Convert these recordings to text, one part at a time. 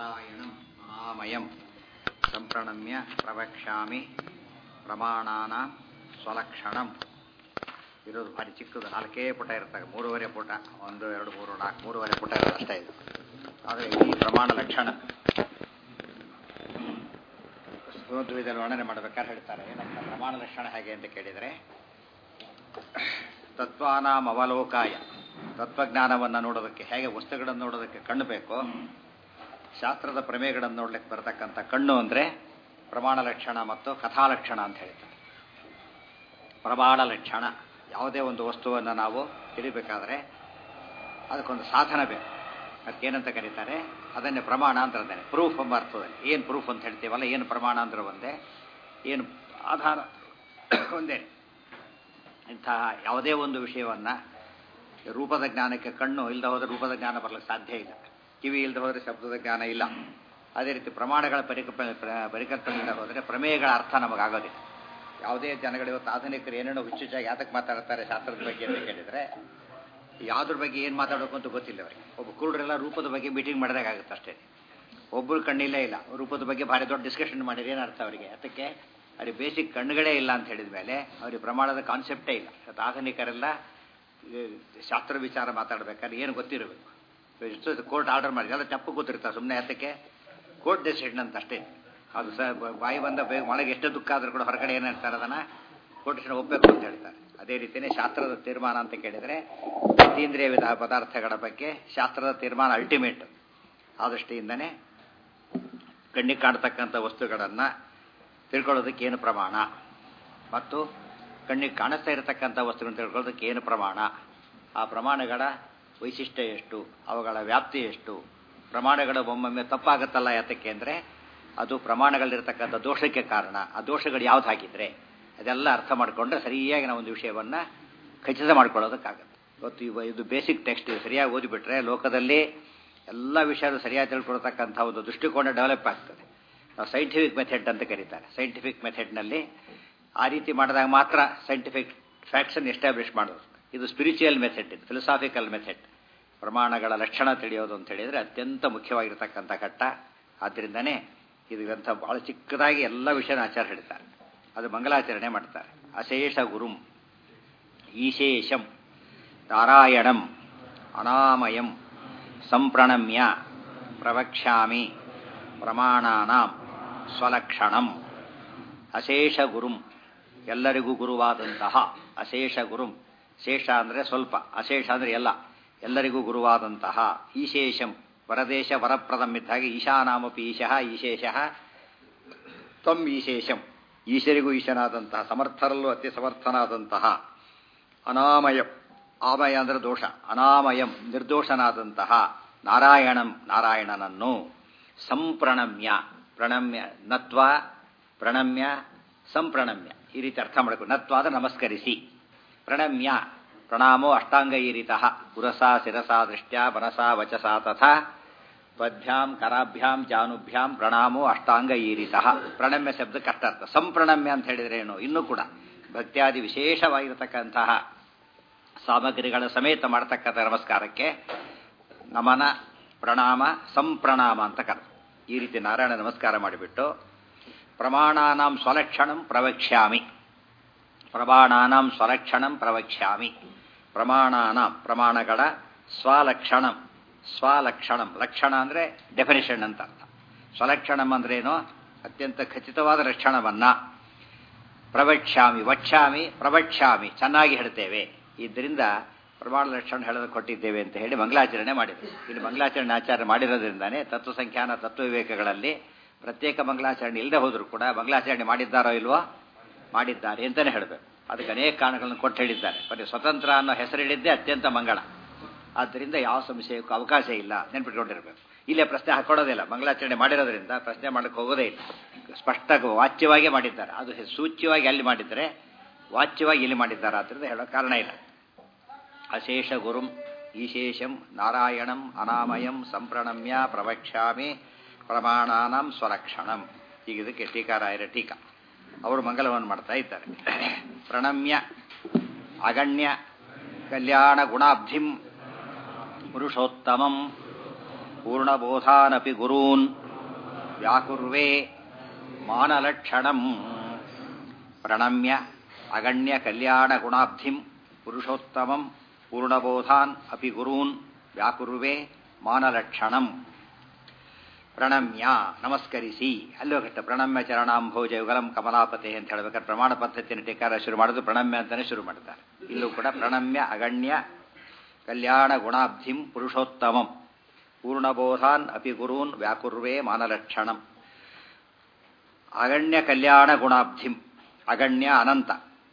ನಾರಾಯಣಂ ಮಹಾಮಯಂ ಸಂಪ್ರಣಮ್ಯ ಪ್ರವಕ್ಷ್ಯಾಮಿ ಪ್ರಮಾಣಾನ ಸ್ವಲಕ್ಷಣಂ ಇರೋದು ಭಾರಿ ಚಿಕ್ಕದು ನಾಲ್ಕೇ ಪುಟ ಇರ್ತದೆ ಮೂರುವರೆ ಪುಟ ಒಂದು ಎರಡು ಮೂರು ನಾಲ್ಕು ಮೂರುವರೆ ಪುಟ ಇರೋದು ಅಷ್ಟೇ ಇದು ಆದರೆ ಈ ಪ್ರಮಾಣ ಲಕ್ಷಣ ಇದನ್ನು ವರ್ಣನೆ ಮಾಡಬೇಕಾದ್ರೆ ಹೇಳ್ತಾರೆ ನಮ್ಮ ಪ್ರಮಾಣ ಲಕ್ಷಣ ಹೇಗೆ ಅಂತ ಕೇಳಿದರೆ ತತ್ವಾನಾಂ ಅವಲೋಕಾಯ ತತ್ವಜ್ಞಾನವನ್ನು ನೋಡೋದಕ್ಕೆ ಹೇಗೆ ವಸ್ತುಗಳನ್ನು ನೋಡೋದಕ್ಕೆ ಕಣ್ಣು ಬೇಕು ಶಾಸ್ತ್ರದ ಪ್ರಮೇಯಗಳನ್ನು ನೋಡ್ಲಿಕ್ಕೆ ಬರತಕ್ಕಂಥ ಕಣ್ಣು ಅಂದರೆ ಪ್ರಮಾಣ ಲಕ್ಷಣ ಮತ್ತು ಕಥಾಲಕ್ಷಣ ಅಂತ ಹೇಳ್ತಾರೆ ಪ್ರಮಾಣ ಲಕ್ಷಣ ಯಾವುದೇ ಒಂದು ವಸ್ತುವನ್ನು ನಾವು ತಿಳಿಬೇಕಾದ್ರೆ ಅದಕ್ಕೊಂದು ಸಾಧನ ಬೇಕು ಅದಕ್ಕೇನಂತ ಕರೀತಾರೆ ಅದನ್ನೇ ಪ್ರಮಾಣ ಅಂತ ಹೇಳ್ತಾರೆ ಪ್ರೂಫ್ ಎಂಬ ಅರ್ಥದಲ್ಲಿ ಏನು ಪ್ರೂಫ್ ಅಂತ ಹೇಳ್ತೀವಲ್ಲ ಏನು ಪ್ರಮಾಣ ಅಂದ್ರೆ ಒಂದೇ ಏನು ಆಧಾರ ಒಂದೇ ಇಂತಹ ಯಾವುದೇ ಒಂದು ವಿಷಯವನ್ನು ರೂಪದ ಜ್ಞಾನಕ್ಕೆ ಕಣ್ಣು ಇಲ್ಲದೆ ಹೋದರೆ ರೂಪದ ಜ್ಞಾನ ಬರಲಿಕ್ಕೆ ಸಾಧ್ಯ ಇಲ್ಲ ಕಿವಿ ಇಲ್ಲದೆ ಹೋದರೆ ಶಬ್ದದ ಜ್ಞಾನ ಇಲ್ಲ ಅದೇ ರೀತಿ ಪ್ರಮಾಣಗಳ ಪರಿಕಲ್ಪನೆ ಪರಿಕಲ್ಪನೆ ಇಲ್ಲದೆ ಹೋದರೆ ಪ್ರಮೇಯಗಳ ಅರ್ಥ ನಮಗಾಗೋದಿಲ್ಲ ಯಾವುದೇ ಜನಗಳು ಇವತ್ತು ಆಧುನಿಕರು ಏನೇನೋ ಹುಚ್ಚುಚ್ಚಾಗಿ ಯಾತಕ್ಕೆ ಮಾತಾಡ್ತಾರೆ ಶಾಸ್ತ್ರದ ಬಗ್ಗೆ ಅಂತ ಕೇಳಿದರೆ ಯಾವುದ್ರ ಬಗ್ಗೆ ಏನು ಮಾತಾಡಬೇಕು ಅಂತ ಗೊತ್ತಿಲ್ಲ ಅವರಿಗೆ ಒಬ್ಬ ಕುರುಡರೆಲ್ಲ ರೂಪದ ಬಗ್ಗೆ ಮೀಟಿಂಗ್ ಮಾಡಿದಾಗುತ್ತೆ ಅಷ್ಟೇ ಒಬ್ಬರು ಕಣ್ಣಿಲ್ಲೇ ಇಲ್ಲ ರೂಪದ ಬಗ್ಗೆ ಭಾರಿ ದೊಡ್ಡ ಡಿಸ್ಕಷನ್ ಮಾಡಿದ್ರೆ ಏನು ಅರ್ಥ ಅವರಿಗೆ ಅದಕ್ಕೆ ಅವ್ರಿಗೆ ಬೇಸಿಕ್ ಕಣ್ಣುಗಳೇ ಇಲ್ಲ ಅಂತ ಹೇಳಿದ ಮೇಲೆ ಅವ್ರಿಗೆ ಪ್ರಮಾಣದ ಕಾನ್ಸೆಪ್ಟೇ ಇಲ್ಲ ಇವತ್ತು ಆಧುನಿಕರೆಲ್ಲ ಶಾಸ್ತ್ರ ವಿಚಾರ ಮಾತಾಡಬೇಕಾದ್ರೆ ಏನು ಗೊತ್ತಿರಬೇಕು ಎಷ್ಟು ಕೋರ್ಟ್ ಆರ್ಡರ್ ಮಾಡಿ ಎಲ್ಲ ತಪ್ಪು ಗೊತ್ತಿರ್ತಾರೆ ಸುಮ್ಮನೆ ಅದಕ್ಕೆ ಕೋರ್ಟ್ ಡೆಸಿಷನ್ ಅಂತ ಅಷ್ಟೇ ಅದು ಸ ಬಾಯಿ ಬಂದ ಒಳಗೆ ಎಷ್ಟು ದುಃಖ ಆದರೂ ಕೂಡ ಹೊರಗಡೆ ಏನು ಹೇಳ್ತಾರೆ ಅದನ್ನು ಕೋರ್ಟ್ ಡೆಸಿಷನ್ ಒಪ್ಪಬೇಕು ಅಂತ ಹೇಳ್ತಾರೆ ಅದೇ ರೀತಿಯೇ ಶಾಸ್ತ್ರದ ತೀರ್ಮಾನ ಅಂತ ಕೇಳಿದರೆ ಅತೀಂದ್ರಿಯ ವಿಧ ಪದಾರ್ಥಗಳ ಬಗ್ಗೆ ಶಾಸ್ತ್ರದ ತೀರ್ಮಾನ ಅಲ್ಟಿಮೇಟ್ ಆ ದೃಷ್ಟಿಯಿಂದನೇ ಕಣ್ಣಿಗೆ ಕಾಣ್ತಕ್ಕಂಥ ವಸ್ತುಗಳನ್ನು ತಿಳ್ಕೊಳ್ಳೋದಕ್ಕೆ ಏನು ಪ್ರಮಾಣ ಮತ್ತು ಕಣ್ಣಿಗೆ ಕಾಣಿಸ್ತಾ ಇರತಕ್ಕಂಥ ವಸ್ತುಗಳನ್ನು ತಿಳ್ಕೊಳ್ಳೋದಕ್ಕೆ ಏನು ಪ್ರಮಾಣ ಆ ಪ್ರಮಾಣಗಳ ವೈಶಿಷ್ಟ್ಯ ಎಷ್ಟು ಅವುಗಳ ವ್ಯಾಪ್ತಿ ಎಷ್ಟು ಪ್ರಮಾಣಗಳು ಒಮ್ಮೊಮ್ಮೆ ತಪ್ಪಾಗುತ್ತಲ್ಲ ಯಾತಕ್ಕೆ ಅಂದರೆ ಅದು ಪ್ರಮಾಣಗಳಿರ್ತಕ್ಕಂಥ ದೋಷಕ್ಕೆ ಕಾರಣ ಆ ದೋಷಗಳು ಯಾವ್ದು ಹಾಕಿದ್ರೆ ಅದೆಲ್ಲ ಅರ್ಥ ಮಾಡಿಕೊಂಡ್ರೆ ಸರಿಯಾಗಿ ನಾವು ಒಂದು ವಿಷಯವನ್ನು ಖಚಿತ ಮಾಡ್ಕೊಳ್ಳೋದಕ್ಕಾಗತ್ತೆ ಇವತ್ತು ಇವ ಇದು ಬೇಸಿಕ್ ಟೆಕ್ಸ್ಟ್ ಸರಿಯಾಗಿ ಓದಿಬಿಟ್ರೆ ಲೋಕದಲ್ಲಿ ಎಲ್ಲ ವಿಷಯಗಳು ಸರಿಯಾಗಿ ತಿಳ್ಕೊಳ್ತಕ್ಕಂಥ ಒಂದು ದೃಷ್ಟಿಕೋನ ಡೆವಲಪ್ ಆಗ್ತದೆ ನಾವು ಸೈಂಟಿಫಿಕ್ ಮೆಥಡ್ ಅಂತ ಕರೀತಾರೆ ಸೈಂಟಿಫಿಕ್ ಮೆಥಡ್ನಲ್ಲಿ ಆ ರೀತಿ ಮಾಡಿದಾಗ ಮಾತ್ರ ಸೈಂಟಿಫಿಕ್ ಫ್ಯಾಕ್ಟ್ಸನ್ನು ಎಸ್ಟಾಬ್ಲಿಷ್ ಮಾಡೋದು ಇದು ಸ್ಪಿರಿಚುವಲ್ ಮೆಥಡ್ ಇದು ಫಿಲಸಾಫಿಕಲ್ ಮೆಥಡ್ ಪ್ರಮಾಣಗಳ ಲಕ್ಷಣ ತಿಳಿಯೋದು ಅಂತ ಹೇಳಿದರೆ ಅತ್ಯಂತ ಮುಖ್ಯವಾಗಿರ್ತಕ್ಕಂಥ ಘಟ್ಟ ಆದ್ದರಿಂದನೇ ಇದು ಗ್ರಂಥ ಭಾಳ ಚಿಕ್ಕದಾಗಿ ಎಲ್ಲ ವಿಷಯನ ಆಚಾರ ಹೇಳ್ತಾರೆ ಅದು ಮಂಗಲಾಚರಣೆ ಮಾಡ್ತಾರೆ ಅಶೇಷ ಗುರುಂ ಈಶೇಷಂ ನಾರಾಯಣಂ ಅನಾಮಯಂ ಸಂಪ್ರಣಮ್ಯ ಪ್ರವಕ್ಷ್ಯಾಮಿ ಪ್ರಮಾಣಾನಾಂ ಸ್ವಲಕ್ಷಣಂ ಅಶೇಷ ಗುರುಂ ಎಲ್ಲರಿಗೂ ಗುರುವಾದಂತಹ ಅಶೇಷ ಗುರುಂ ಶೇಷ ಅಂದರೆ ಸ್ವಲ್ಪ ಅಶೇಷ ಅಂದರೆ ಎಲ್ಲ ಎಲ್ಲರಿಗೂ ಗುರುವಾದಂತಹ ಈಶೇಷಂ ವರದೇಶ ವರಪ್ರದಂ ಇದ್ದಾಗ ಈಶಾನಾಮಪಿ ಈಶಃ ಈಶೇಷಃ ತ್ವಂ ಈಶೇಷಂ ಈಶರಿಗೂ ಈಶನಾದಂತಹ ಸಮರ್ಥರಲ್ಲೂ ಅತಿ ಸಮರ್ಥನಾದಂತಹ ಅನಾಮಯಂ ಆಮಯ ಅಂದರೆ ದೋಷ ಅನಾಮಯಂ ನಿರ್ದೋಷನಾದಂತಹ ನಾರಾಯಣಂ ನಾರಾಯಣನನ್ನು ಸಂಪ್ರಣಮ್ಯ ಪ್ರಣಮ್ಯ ನತ್ವ ಪ್ರಣಮ್ಯ ಸಂಪ್ರಣಮ್ಯ ಈ ರೀತಿ ಅರ್ಥ ಮಾಡಬೇಕು ನತ್ವ ಅಂದರೆ ನಮಸ್ಕರಿಸಿ ಪ್ರಣಮ್ಯ ಪ್ರಣಾಮೋ ಅಷ್ಟಾಂಗ ಈರಿತ ಪುರಸಾ ಶಿರಸಾ ದೃಷ್ಟ್ಯಾ ಮನಸಾ ವಚಸಾ ತಥಾ ತ್ವಭ್ಯಾಂ ಕರಾಭ್ಯಾಂ ಜಾನುಭ್ಯಾಂ ಪ್ರಣಾಮೋ ಅಷ್ಟಾಂಗ ಈರಿತ ಪ್ರಣಮ್ಯ ಶಬ್ದ ಕಷ್ಟಾರ್ಥ ಸಂಪ್ರಣಮ್ಯ ಅಂತ ಹೇಳಿದ್ರೆ ಏನು ಇನ್ನೂ ಕೂಡ ಭಕ್ತ್ಯಾದಿ ವಿಶೇಷವಾಗಿರತಕ್ಕಂತಹ ಸಾಮಗ್ರಿಗಳ ಸಮೇತ ಮಾಡತಕ್ಕಂಥ ನಮಸ್ಕಾರಕ್ಕೆ ನಮನ ಪ್ರಣಾಮ ಸಂಪ್ರಣಾಮ ಅಂತ ಕರೆದು ಈ ರೀತಿ ನಾರಾಯಣ ನಮಸ್ಕಾರ ಮಾಡಿಬಿಟ್ಟು ಪ್ರಮಾಣಾನಾಂ ಸ್ವಲಕ್ಷಣಂ ಪ್ರವಕ್ಷ್ಯಾಮಿ ಪ್ರಮಾಣಾನಾಂ ಸ್ವಲಕ್ಷಣಂ ಪ್ರವಕ್ಷ್ಯಾಮಿ ಪ್ರಮಾಣಾನಾಂ ಪ್ರಮಾಣಗಳ ಸ್ವಲಕ್ಷಣಂ ಸ್ವಲಕ್ಷಣಂ ಲಕ್ಷಣ ಅಂದರೆ ಡೆಫಿನಿಷನ್ ಅಂತ ಅರ್ಥ ಸ್ವಲಕ್ಷಣಂ ಅಂದ್ರೇನು ಅತ್ಯಂತ ಖಚಿತವಾದ ಲಕ್ಷಣವನ್ನ ಪ್ರವಕ್ಷ್ಯಾಮಿ ವಕ್ಷ್ಯಾಮಿ ಪ್ರವಕ್ಷ್ಯಾಮಿ ಚೆನ್ನಾಗಿ ಹೇಳ್ತೇವೆ ಇದರಿಂದ ಪ್ರಮಾಣ ಲಕ್ಷಣ ಹೇಳೋದು ಕೊಟ್ಟಿದ್ದೇವೆ ಅಂತ ಹೇಳಿ ಮಂಗಲಾಚರಣೆ ಮಾಡಿದ್ರು ಇಲ್ಲಿ ಮಂಗಲಾಚರಣೆ ಆಚರಣೆ ಮಾಡಿರೋದ್ರಿಂದಾನೇ ತತ್ವ ಸಂಖ್ಯಾನ ತತ್ವ ವಿವೇಕಗಳಲ್ಲಿ ಪ್ರತ್ಯೇಕ ಮಂಗಲಾಚರಣೆ ಇಲ್ಲದೆ ಹೋದರೂ ಕೂಡ ಮಂಗಲಾಚರಣೆ ಮಾಡಿದ್ದಾರೋ ಇಲ್ವೋ ಮಾಡಿದ್ದಾರೆ ಅಂತಲೇ ಹೇಳಬೇಕು ಅದಕ್ಕೆ ಅನೇಕ ಕಾರಣಗಳನ್ನು ಕೊಟ್ಟು ಹೇಳಿದ್ದಾರೆ ಬರೀ ಸ್ವತಂತ್ರ ಅನ್ನೋ ಹೆಸರಿಡಿದ್ದೇ ಅತ್ಯಂತ ಮಂಗಳ ಆದ್ದರಿಂದ ಯಾವ ಸಂಶಯಕ್ಕೂ ಅವಕಾಶ ಇಲ್ಲ ನೆನ್ಪಿಟ್ಕೊಂಡಿರ್ಬೇಕು ಇಲ್ಲೇ ಪ್ರಶ್ನೆ ಹಾಕೊಳ್ಳೋದಿಲ್ಲ ಮಂಗಳಾಚರಣೆ ಮಾಡಿರೋದ್ರಿಂದ ಪ್ರಶ್ನೆ ಮಾಡಕ್ಕೆ ಹೋಗೋದೇ ಇಲ್ಲ ಸ್ಪಷ್ಟ ವಾಚ್ಯವಾಗಿ ಮಾಡಿದ್ದಾರೆ ಅದು ಸೂಚ್ಯವಾಗಿ ಅಲ್ಲಿ ಮಾಡಿದ್ದಾರೆ ವಾಚ್ಯವಾಗಿ ಇಲ್ಲಿ ಮಾಡಿದ್ದಾರೆ ಆದ್ದರಿಂದ ಹೇಳೋ ಕಾರಣ ಇಲ್ಲ ಅಶೇಷ ಗುರುಂ ಈಶೇಷಂ ನಾರಾಯಣಂ ಅನಾಮಯಂ ಸಂಪ್ರಣಮ್ಯ ಪ್ರವಕ್ಷ್ಯಾಮಿ ಪ್ರಮಾಣಾನಾಂ ಸ್ವಲಕ್ಷಣಂ ಈಗ ಇದಕ್ಕೆ ಟೀಕಾರಾಯರ ಟೀಕಾ ಅವರು ಮಂಗಲವನ್ನು ಮಾಡ್ತಾ ಇದ್ದಾರೆ ಪ್ರಣಮ್ಯ ಅಗಣ್ಯ ಕಲ್ಯಾಣ ಗುಣಾಬ್ಧಿಂ ಪುರುಷೋತ್ತಮಂ ಪೂರ್ಣಬೋಧಾನಪಿ ಗುರೂನ್ ವ್ಯಾಕುರ್ವೇ ಮಾನಲಕ್ಷಣಂ ಪ್ರಣಮ್ಯ ಅಗಣ್ಯ ಕಲ್ಯಾಣ ಗುಣಾಬ್ಧಿಂ ಪುರುಷೋತ್ತಮಂ ಪೂರ್ಣಬೋಧಾನ್ ಅಪಿ ಗುರೂನ್ ವ್ಯಾಕುರ್ವೇ ಮಾನಲಕ್ಷಣಂ ಪ್ರಣಮ್ಯ ನಮಸ್ಕರಿಸಿ ಅಲ್ಲೋ ಘಟ್ಟ ಪ್ರಣಮ್ಯ ಚರಣಾಂಭೋಜ ಯುಗಲಂ ಕಮಲಾಪತೆ ಅಂತ ಹೇಳ್ಬೇಕಾದ್ರೆ ಪ್ರಮಾಣ ಪದ್ಧತಿಯನ್ನು ಟೀಕಾರ ಶುರು ಮಾಡೋದು ಪ್ರಣಮ್ಯ ಅಂತಾನೆ ಶುರು ಮಾಡ್ತಾರೆ ಇಲ್ಲೂ ಕೂಡ ಪ್ರಣಮ್ಯ ಅಗಣ್ಯ ಕಲ್ಯಾಣ ಗುಣಾಬ್ಧಿಂ ಪುರುಷೋತ್ತಮಂ ಪೂರ್ಣಬೋಧಾನ್ ಅಪಿ ಗುರೂನ್ ವ್ಯಾಕುರ್ವೇ ಮಾನಲಕ್ಷಣಂ ಅಗಣ್ಯ ಕಲ್ಯಾಣ ಗುಣಾಬ್ಧಿಂ ಅಗಣ್ಯ ಅನಂತ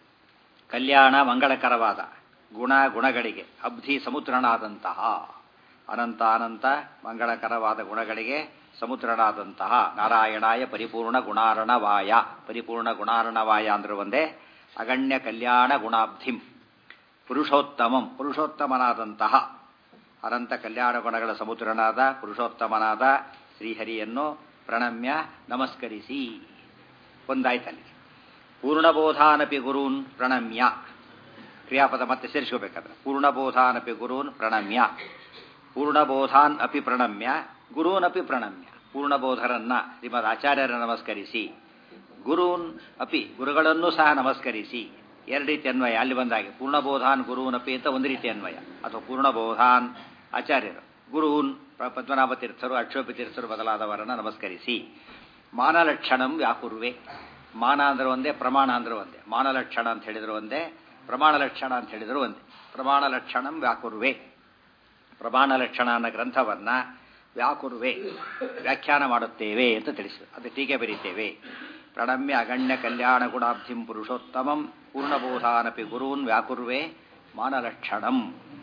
ಕಲ್ಯಾಣ ಮಂಗಳಕರವಾದ ಗುಣ ಗುಣಗಳಿಗೆ ಅಬ್ಧಿ ಸಮುದ್ರನಾದಂತಹ ಅನಂತ ಅನಂತ ಮಂಗಳಕರವಾದ ಗುಣಗಳಿಗೆ ಸಮುದ್ರನಾದಂತಹ ನಾರಾಯಣಾಯ ಪರಿಪೂರ್ಣ ಗುಣಾರಣವಾಯ ಪರಿಪೂರ್ಣ ಗುಣಾರಣವಾಯ ಅಂದ್ರೆ ಒಂದೇ ಅಗಣ್ಯ ಕಲ್ಯಾಣ ಗುಣಾಬ್ಧಿಂ ಪುರುಷೋತ್ತಮಂ ಪುರುಷೋತ್ತಮನಾದಂತಹ ಅನಂತ ಕಲ್ಯಾಣ ಗುಣಗಳ ಸಮುದ್ರನಾದ ಪುರುಷೋತ್ತಮನಾದ ಶ್ರೀಹರಿಯನ್ನು ಪ್ರಣಮ್ಯ ನಮಸ್ಕರಿಸಿ ಒಂದಾಯ್ತಲ್ಲಿ ಪೂರ್ಣಬೋಧಾನಪಿ ಗುರೂನ್ ಪ್ರಣಮ್ಯ ಕ್ರಿಯಾಪದ ಮತ್ತೆ ಸೇರಿಸ್ಕೋಬೇಕಾದ್ರೆ ಪೂರ್ಣಬೋಧಾನಪಿ ಗುರೂನ್ ಪ್ರಣಮ್ಯ ಪೂರ್ಣಬೋಧಾನ್ ಅಪಿ ಪ್ರಣಮ್ಯ ಗುರೂನ್ ಅಪಿ ಪ್ರಣಮ್ಯ ಪೂರ್ಣಬೋಧರನ್ನ ಶ್ರೀಮದ್ ಆಚಾರ್ಯರ ನಮಸ್ಕರಿಸಿ ಗುರೂನ್ ಅಪಿ ಗುರುಗಳನ್ನೂ ಸಹ ನಮಸ್ಕರಿಸಿ ಎರಡು ರೀತಿ ಅನ್ವಯ ಅಲ್ಲಿ ಬಂದಾಗೆ ಪೂರ್ಣಬೋಧಾನ್ ಗುರೂನ್ ಅಪಿ ಅಂತ ಒಂದು ರೀತಿ ಅನ್ವಯ ಅಥವಾ ಪೂರ್ಣಬೋಧಾನ್ ಆಚಾರ್ಯರು ಗುರೂನ್ ಪದ್ಮನಾಭ ತೀರ್ಥರು ಅಕ್ಷೋಪಿ ತೀರ್ಥರು ಬದಲಾದವರನ್ನ ನಮಸ್ಕರಿಸಿ ಮಾನಲಕ್ಷಣಂ ವ್ಯಾಕುರ್ವೆ ಮಾನ ಅಂದ್ರೆ ಒಂದೇ ಪ್ರಮಾಣ ಅಂದ್ರೆ ಒಂದೇ ಮಾನಲಕ್ಷಣ ಅಂತ ಹೇಳಿದ್ರು ಒಂದೇ ಪ್ರಮಾಣ ಲಕ್ಷಣ ಅಂತ ಹೇಳಿದ್ರು ಒಂದೇ ಪ್ರಮಾಣ ಲಕ್ಷಣಂ ವ್ಯಾಕುರ್ವೆ ಪ್ರಮಾಣ ಲಕ್ಷಣ ಅನ್ನೋ ಗ್ರಂಥವನ್ನ ವ್ಯಾಕುರ್ವೆ ವ್ಯಾಖ್ಯಾನ ಮಾಡುತ್ತೇವೆ ಅಂತ ತಿಳಿಸಿದ್ರು ಅದು ಟೀಕೆ ಬರೀತೇವೆ ಪ್ರಣಮ್ಯ ಅಗಣ್ಯ ಕಲ್ಯಾಣ ಗುಣಾಬ್ಧಿಂ ಪುರುಷೋತ್ತಮಂ ಪೂರ್ಣಬೋಧಾನಪಿ ಗುರೂನ್ ವ್ಯಾಕುರ್ವೆ ಮಾನಲಕ್ಷಣಂ